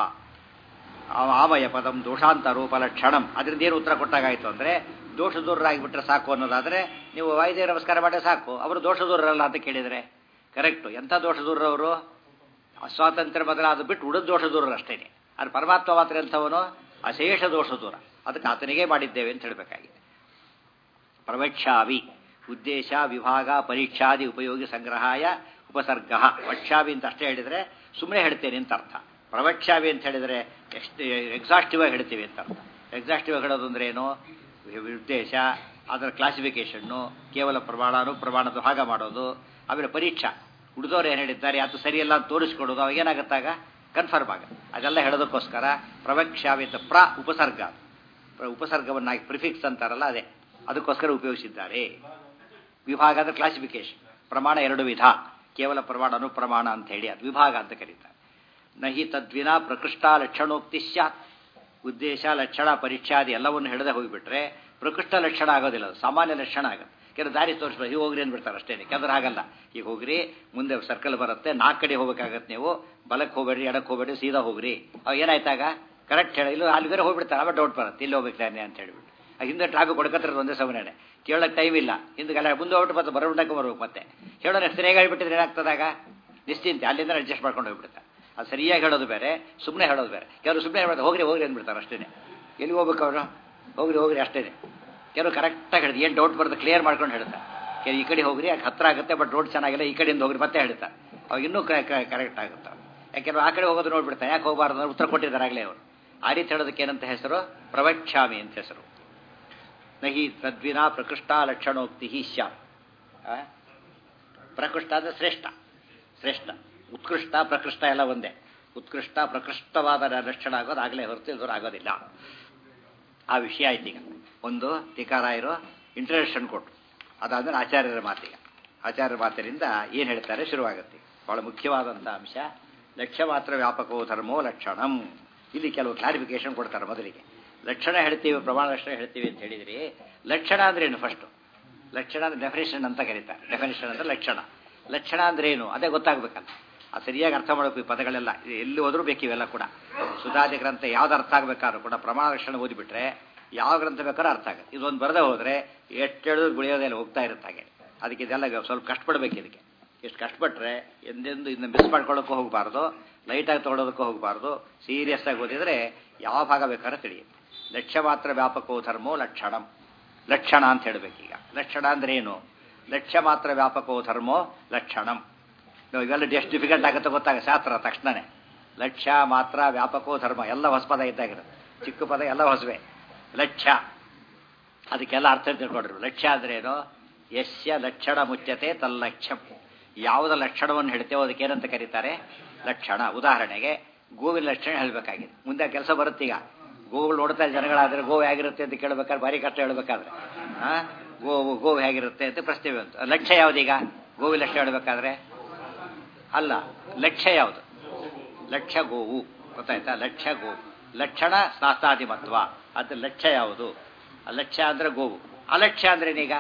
ಆಮಯ ಪದಂ ದೋಷಾಂತರೂಪ ಲಕ್ಷಣಂ ಅದರಿಂದ ಏನು ಉತ್ತರ ಕೊಟ್ಟಾಗಾಯ್ತು ಅಂದರೆ ದೋಷ ದೂರರಾಗಿಬಿಟ್ರೆ ಸಾಕು ಅನ್ನೋದಾದರೆ ನೀವು ವಾಯುದೇವ ನಮಸ್ಕಾರ ಮಾಡಿದ್ರೆ ಸಾಕು ಅವರು ದೋಷ ದೂರರಲ್ಲ ಅಂತ ಕೇಳಿದರೆ ಕರೆಕ್ಟು ಎಂಥ ದೋಷ ದೂರವರು ಅಸ್ವಾತಂತ್ರ್ಯ ಬದಲಾದ ಬಿಟ್ಟು ಉಳಿದ ದೋಷ ದೂರರು ಅಷ್ಟೇ ಅದು ಪರಮಾತ್ಮ ಮಾತ್ರ ಎಂಥವನು ಅಶೇಷ ದೋಷ ದೂರ ಅದಕ್ಕೆ ಆತನಿಗೆ ಮಾಡಿದ್ದೇವೆ ಅಂತ ಹೇಳಬೇಕಾಗಿದೆ ಪ್ರವಕ್ಷಾವಿ ಉದ್ದೇಶ ವಿಭಾಗ ಪರೀಕ್ಷಾದಿ ಉಪಯೋಗಿ ಸಂಗ್ರಹಾಯ ಉಪಸರ್ಗ ವಕ್ಷಾವಿ ಅಂತ ಅಷ್ಟೇ ಹೇಳಿದರೆ ಸುಮ್ಮನೆ ಹೇಳ್ತೇನೆ ಅಂತ ಅರ್ಥ ಪ್ರವಕ್ಷಾವಿ ಅಂತ ಹೇಳಿದರೆ ಎಷ್ಟು ಎಕ್ಸಾಸ್ಟಿವ್ ಆಗಿ ಹೇಳ್ತೀವಿ ಅಂತ ಅರ್ಥ ಎಕ್ಸಾಸ್ಟಿವ್ ಆಗಿ ಹೇಳೋದು ಅಂದ್ರೆ ಏನು ಉದ್ದೇಶ ಅದರ ಕ್ಲಾಸಿಫಿಕೇಷನ್ನು ಕೇವಲ ಪ್ರಮಾಣ ಅನುಪ್ರಮಾಣದ ಭಾಗ ಮಾಡೋದು ಆಮೇಲೆ ಪರೀಕ್ಷಾ ಉಳಿದವ್ರು ಏನು ಹೇಳಿದ್ದಾರೆ ಅದು ಸರಿಯಲ್ಲ ಅಂತ ತೋರಿಸ್ಕೊಡೋದು ಅವಾಗ ಏನಾಗುತ್ತಾಗ ಕನ್ಫರ್ಮ್ ಆಗ ಅದೆಲ್ಲ ಹೇಳೋದಕ್ಕೋಸ್ಕರ ಪ್ರವಕ್ಷಾವಿ ಅಂತ ಪ್ರ ಉಪಸರ್ಗ ಉಪಸರ್ಗವನ್ನಾಗಿ ಪ್ರಿಫಿಕ್ಸ್ ಅಂತಾರಲ್ಲ ಅದೇ ಅದಕ್ಕೋಸ್ಕರ ಉಪಯೋಗಿಸಿದ್ದಾರೆ ವಿಭಾಗ ಅಂದರೆ ಕ್ಲಾಸಿಫಿಕೇಶನ್ ಪ್ರಮಾಣ ಎರಡು ವಿಧ ಕೇವಲ ಪ್ರಮಾಣ ಅನುಪ್ರಮಾಣ ಅಂತ ಹೇಳಿ ಅದು ವಿಭಾಗ ಅಂತ ಕರೀತಾರೆ ನಹಿ ತದ್ವಿನ ಪ್ರಕೃಷ್ಟ ಲಕ್ಷಣೋಕ್ತಿ ಸ್ಯಾತ್ ಉದ್ದೇಶ ಲಕ್ಷಣ ಪರೀಕ್ಷಾದಿ ಎಲ್ಲವನ್ನು ಹಿಡದೆ ಹೋಗಿಬಿಟ್ರೆ ಪ್ರಕೃಷ್ಟ ಲಕ್ಷಣ ಆಗೋದಿಲ್ಲ ಅದು ಸಾಮಾನ್ಯ ಲಕ್ಷಣ ಆಗುತ್ತೆ ಕೆಲವು ದಾರಿ ತೋರಿಸ್ಬೋದು ಹೀಗೆ ಹೋಗ್ರಿ ಅಂದ್ಬಿಡ್ತಾರೆ ಅಷ್ಟೇ ಕೆಲವ್ರು ಹಾಗಲ್ಲ ಈಗ ಹೋಗ್ರಿ ಮುಂದೆ ಸರ್ಕಲ್ ಬರುತ್ತೆ ನಾಲ್ಕು ಕಡೆ ಹೋಗ್ಬೇಕಾಗತ್ತೆ ನೀವು ಬಲಕ್ಕೆ ಹೋಗ್ಬೇಡ್ರಿ ಎಡಕ್ಕೆ ಹೋಗ್ಬೇಡ್ರಿ ಸೀದಾ ಹೋಗ್ರಿ ಅವಾಗ ಏನಾಯ್ತಾಗ ಕರೆಕ್ಟ್ ಹೇಳಿ ಇಲ್ಲ ಅಲ್ಲಿ ಬೇರೆ ಹೋಗ್ಬಿಡ್ತಾರೆ ಆಮೇಲೆ ಡೌಟ್ ಬರುತ್ತೆ ಇಲ್ಲಿ ಹೋಗ್ಬೇಕಾನೆ ಅಂತ ಹೇಳ್ಬಿಟ್ಟು ಹಿಂದೆ ಟ್ರಾಫಿಕ್ ಹೊಡ್ಕತ್ತಾರೆ ಒಂದೇ ಸಮಯನೇ ಕೇಳೋಕೆ ಟೈಮ್ ಇಲ್ಲ ಹಿಂದೆಲ್ಲ ಮುಂದೆ ಹೋಗ್ಬಿಟ್ಟು ಮತ್ತೆ ಬರೋಟಕ್ಕೆ ಬರ್ಬೇಕು ಮತ್ತೆ ಹೇಳೋಣ ಎಷ್ಟು ಸರಿಯಾಗಿ ಹೇಳ್ಬಿಟ್ಟಿದ್ರೆ ಏನಾಗ್ತದಾಗ ನಿಶ್ಚಿಂತೆ ಅಲ್ಲಿಂದ ಅಡ್ಜಸ್ಟ್ ಮಾಡ್ಕೊಂಡು ಹೋಗ್ಬಿಡ್ತಾರೆ ಅದು ಸರಿಯಾಗಿ ಹೇಳೋದು ಬೇರೆ ಸುಮ್ಮನೆ ಹೇಳೋದು ಬೇರೆ ಕೆಲವರು ಸುಮ್ಮನೆ ಹೇಳ್ಬಿಡ್ತಾರೆ ಹೋಗ್ರಿ ಹೋಗ್ರಿ ಅಂದ್ಬಿಡ್ತಾರೆ ಅಷ್ಟೇ ಎಲ್ಲಿ ಹೋಗ್ಬೇಕು ಅವರು ಹೋಗ್ರಿ ಹೋಗ್ರಿ ಅಷ್ಟೇ ಕೆಲವು ಕರೆಕ್ಟಾಗಿ ಹೇಳಿದ್ರು ಏನು ಡೌಟ್ ಬರುತ್ತೆ ಕ್ಲಿಯರ್ ಮಾಡ್ಕೊಂಡು ಹೇಳ್ತಾರೆ ಕೆಲವು ಈ ಕಡೆ ಹೋಗ್ರಿ ಯಾಕೆ ಹತ್ರ ಆಗುತ್ತೆ ಬಟ್ ರೋಡ್ ಚೆನ್ನಾಗಿಲ್ಲ ಈ ಕಡೆಯಿಂದ ಹೋಗ್ರಿ ಮತ್ತೆ ಹೇಳ್ತಾರೆ ಅವಾಗ ಇನ್ನೂ ಕರೆಕ್ಟ್ ಆಗುತ್ತೆ ಯಾಕೆಂದ್ರೆ ಆ ಕಡೆ ಹೋಗೋದು ನೋಡ್ಬಿಡ್ತಾರೆ ಯಾಕೆ ಹೋಗಬಾರ್ದು ಅಂದ್ರೆ ಉತ್ತರ ಕೊಟ್ಟಿದ್ದಾರೆ ಆಗಲೇ ಅವರು ಆ ರೀತಿ ಹೇಳೋದಕ್ಕೆ ಏನಂತ ಹೆಸರು ಪ್ರವಕ್ಷಾಮಿ ಅಂತ ಹೆಸರು ನಹಿ ತದ್ವಿನ ಪ್ರಕೃಷ್ಟ ಲಕ್ಷಣೋಕ್ತಿ ಸ್ಯಾತ್ ಪ್ರಕೃಷ್ಟ ಅಂದರೆ ಶ್ರೇಷ್ಠ ಶ್ರೇಷ್ಠ ಉತ್ಕೃಷ್ಟ ಪ್ರಕೃಷ್ಟ ಎಲ್ಲ ಒಂದೇ ಉತ್ಕೃಷ್ಟ ಪ್ರಕೃಷ್ಟವಾದ ಲಕ್ಷಣ ಆಗೋದು ಆಗಲೇ ಹೊರತು ಇಲ್ದವ್ರು ಆಗೋದಿಲ್ಲ ಆ ವಿಷಯ ಆಯ್ತು ಈಗ ಒಂದು ಟೀಕಾರಾಯರು ಇಂಟ್ರಡಕ್ಷನ್ ಕೊಟ್ಟರು ಅದಾದ್ಮೇಲೆ ಆಚಾರ್ಯರ ಮಾತಿಗೆ ಆಚಾರ್ಯರ ಮಾತಿನಿಂದ ಏನು ಹೇಳ್ತಾರೆ ಶುರುವಾಗುತ್ತೆ ಬಹಳ ಮುಖ್ಯವಾದಂಥ ಅಂಶ ಲಕ್ಷ್ಯ ಮಾತ್ರ ವ್ಯಾಪಕೋ ಧರ್ಮೋ ಲಕ್ಷಣಂ ಇಲ್ಲಿ ಕೆಲವು ಕ್ಲಾರಿಫಿಕೇಶನ್ ಕೊಡ್ತಾರೆ ಮೊದಲಿಗೆ ಲಕ್ಷಣ ಹೇಳ್ತೀವಿ ಪ್ರಮಾಣ ಲಕ್ಷಣ ಹೇಳ್ತೀವಿ ಅಂತ ಹೇಳಿದ್ರಿ ಲಕ್ಷಣ ಅಂದ್ರೆ ಏನು ಫಸ್ಟು ಲಕ್ಷಣ ಅಂದ್ರೆ ಡೆಫಿನೇಷನ್ ಅಂತ ಕರೀತಾರೆ ಡೆಫಿನೇಷನ್ ಅಂದ್ರೆ ಲಕ್ಷಣ ಲಕ್ಷಣ ಅಂದ್ರೆ ಏನು ಅದೇ ಗೊತ್ತಾಗ್ಬೇಕಲ್ಲ ಅದು ಸರಿಯಾಗಿ ಅರ್ಥ ಮಾಡಬೇಕು ಈ ಪದಗಳೆಲ್ಲ ಎಲ್ಲಿ ಹೋದ್ರೂ ಬೇಕು ಇವೆಲ್ಲ ಕೂಡ ಸುಧಾದಿ ಗ್ರಂಥ ಯಾವ್ದು ಅರ್ಥ ಆಗ್ಬೇಕಾದ್ರೂ ಕೂಡ ಪ್ರಮಾಣ ಲಕ್ಷಣ ಓದಿಬಿಟ್ರೆ ಯಾವ ಗ್ರಂಥ ಬೇಕಾದ್ರೂ ಅರ್ಥ ಆಗುತ್ತೆ ಇದೊಂದು ಬರದೇ ಹೋದ್ರೆ ಎಷ್ಟು ಹೇಳಿದ್ರು ಗುಳಿಯೋದೆಲ್ಲ ಹೋಗ್ತಾ ಇರುತ್ತೆ ಹಾಗೆ ಅದಕ್ಕೆ ಇದೆಲ್ಲ ಸ್ವಲ್ಪ ಕಷ್ಟಪಡಬೇಕು ಇದಕ್ಕೆ ಎಷ್ಟು ಕಷ್ಟಪಟ್ಟರೆ ಎಂದೆಂದು ಇನ್ನು ಮಿಸ್ ಮಾಡ್ಕೊಳ್ಳೋಕ್ಕೂ ಹೋಗಬಾರ್ದು ಲೈಟಾಗಿ ತೊಗೊಳೋದಕ್ಕೂ ಹೋಗಬಾರ್ದು ಸೀರಿಯಸ್ ಆಗಿ ಓದಿದರೆ ಯಾವ ಭಾಗ ಬೇಕಾದ್ರೆ ತಿಳಿಯುತ್ತೆ ಲಕ್ಷ್ಯ ಮಾತ್ರ ವ್ಯಾಪಕೋ ಧರ್ಮೋ ಲಕ್ಷಣಂ ಲಕ್ಷಣ ಅಂತ ಹೇಳಬೇಕೀಗ ಲಕ್ಷಣ ಅಂದ್ರೆ ಏನು ಲಕ್ಷ್ಯ ಮಾತ್ರ ವ್ಯಾಪಕೋ ಧರ್ಮೋ ಲಕ್ಷಣಂ ನಾವು ಇವೆಲ್ಲ ಎಷ್ಟು ಡಿಫಿಕಲ್ಟ್ ಆಗುತ್ತೆ ಗೊತ್ತಾಗ ಶಾಸ್ತ್ರ ತಕ್ಷಣನೇ ಲಕ್ಷ್ಯ ಮಾತ್ರ ವ್ಯಾಪಕೋ ಧರ್ಮ ಎಲ್ಲ ಹೊಸ ಪದ ಇದ್ದಾಗಿರುತ್ತೆ ಚಿಕ್ಕ ಪದ ಎಲ್ಲ ಹೊಸವೇ ಲಕ್ಷ್ಯ ಅದಕ್ಕೆಲ್ಲ ಅರ್ಥ ತಿಳ್ಕೊಂಡ್ರು ಲಕ್ಷ್ಯ ಅಂದ್ರೆ ಏನು ಯಶ್ಯ ಲಕ್ಷಣ ಮುಚ್ಚತೆ ತಲ್ಲಕ್ಷ್ಯಂ ಯಾವುದ ಲಕ್ಷಣವನ್ನು ಹೇಳ್ತೇವೋ ಅದಕ್ಕೆ ಏನಂತ ಕರೀತಾರೆ ಲಕ್ಷಣ ಉದಾಹರಣೆಗೆ ಗೋವಿನ ಲಕ್ಷಣ ಹೇಳಬೇಕಾಗಿದೆ ಮುಂದೆ ಕೆಲಸ ಬರುತ್ತೀಗ ಗೋಗಳು ನೋಡ್ತಾ ಜನಗಳಾದ್ರೆ ಗೋವು ಹೇಗಿರುತ್ತೆ ಅಂತ ಕೇಳಬೇಕಾದ್ರೆ ಭಾರಿ ಕಷ್ಟ ಹೇಳ್ಬೇಕಾದ್ರೆ ಆ ಗೋವು ಗೋವು ಹೇಗಿರುತ್ತೆ ಅಂತ ಪ್ರಶ್ನೆ ಬಂತು ಲಕ್ಷ್ಯ ಯಾವುದೀಗ ಗೋವಿ ಲಕ್ಷ್ಯ ಹೇಳ್ಬೇಕಾದ್ರೆ ಅಲ್ಲ ಲಕ್ಷ್ಯ ಯಾವುದು ಲಕ್ಷ್ಯ ಗೋವು ಗೊತ್ತಾಯ್ತಾ ಲಕ್ಷ್ಯ ಗೋವು ಲಕ್ಷಣ ಶಾಸ್ತ್ರಾಧಿಮತ್ವ ಅದು ಲಕ್ಷ್ಯ ಯಾವುದು ಲಕ್ಷ್ಯ ಅಂದ್ರೆ ಗೋವು ಅಲಕ್ಷ್ಯ ಅಂದ್ರೇನೀಗ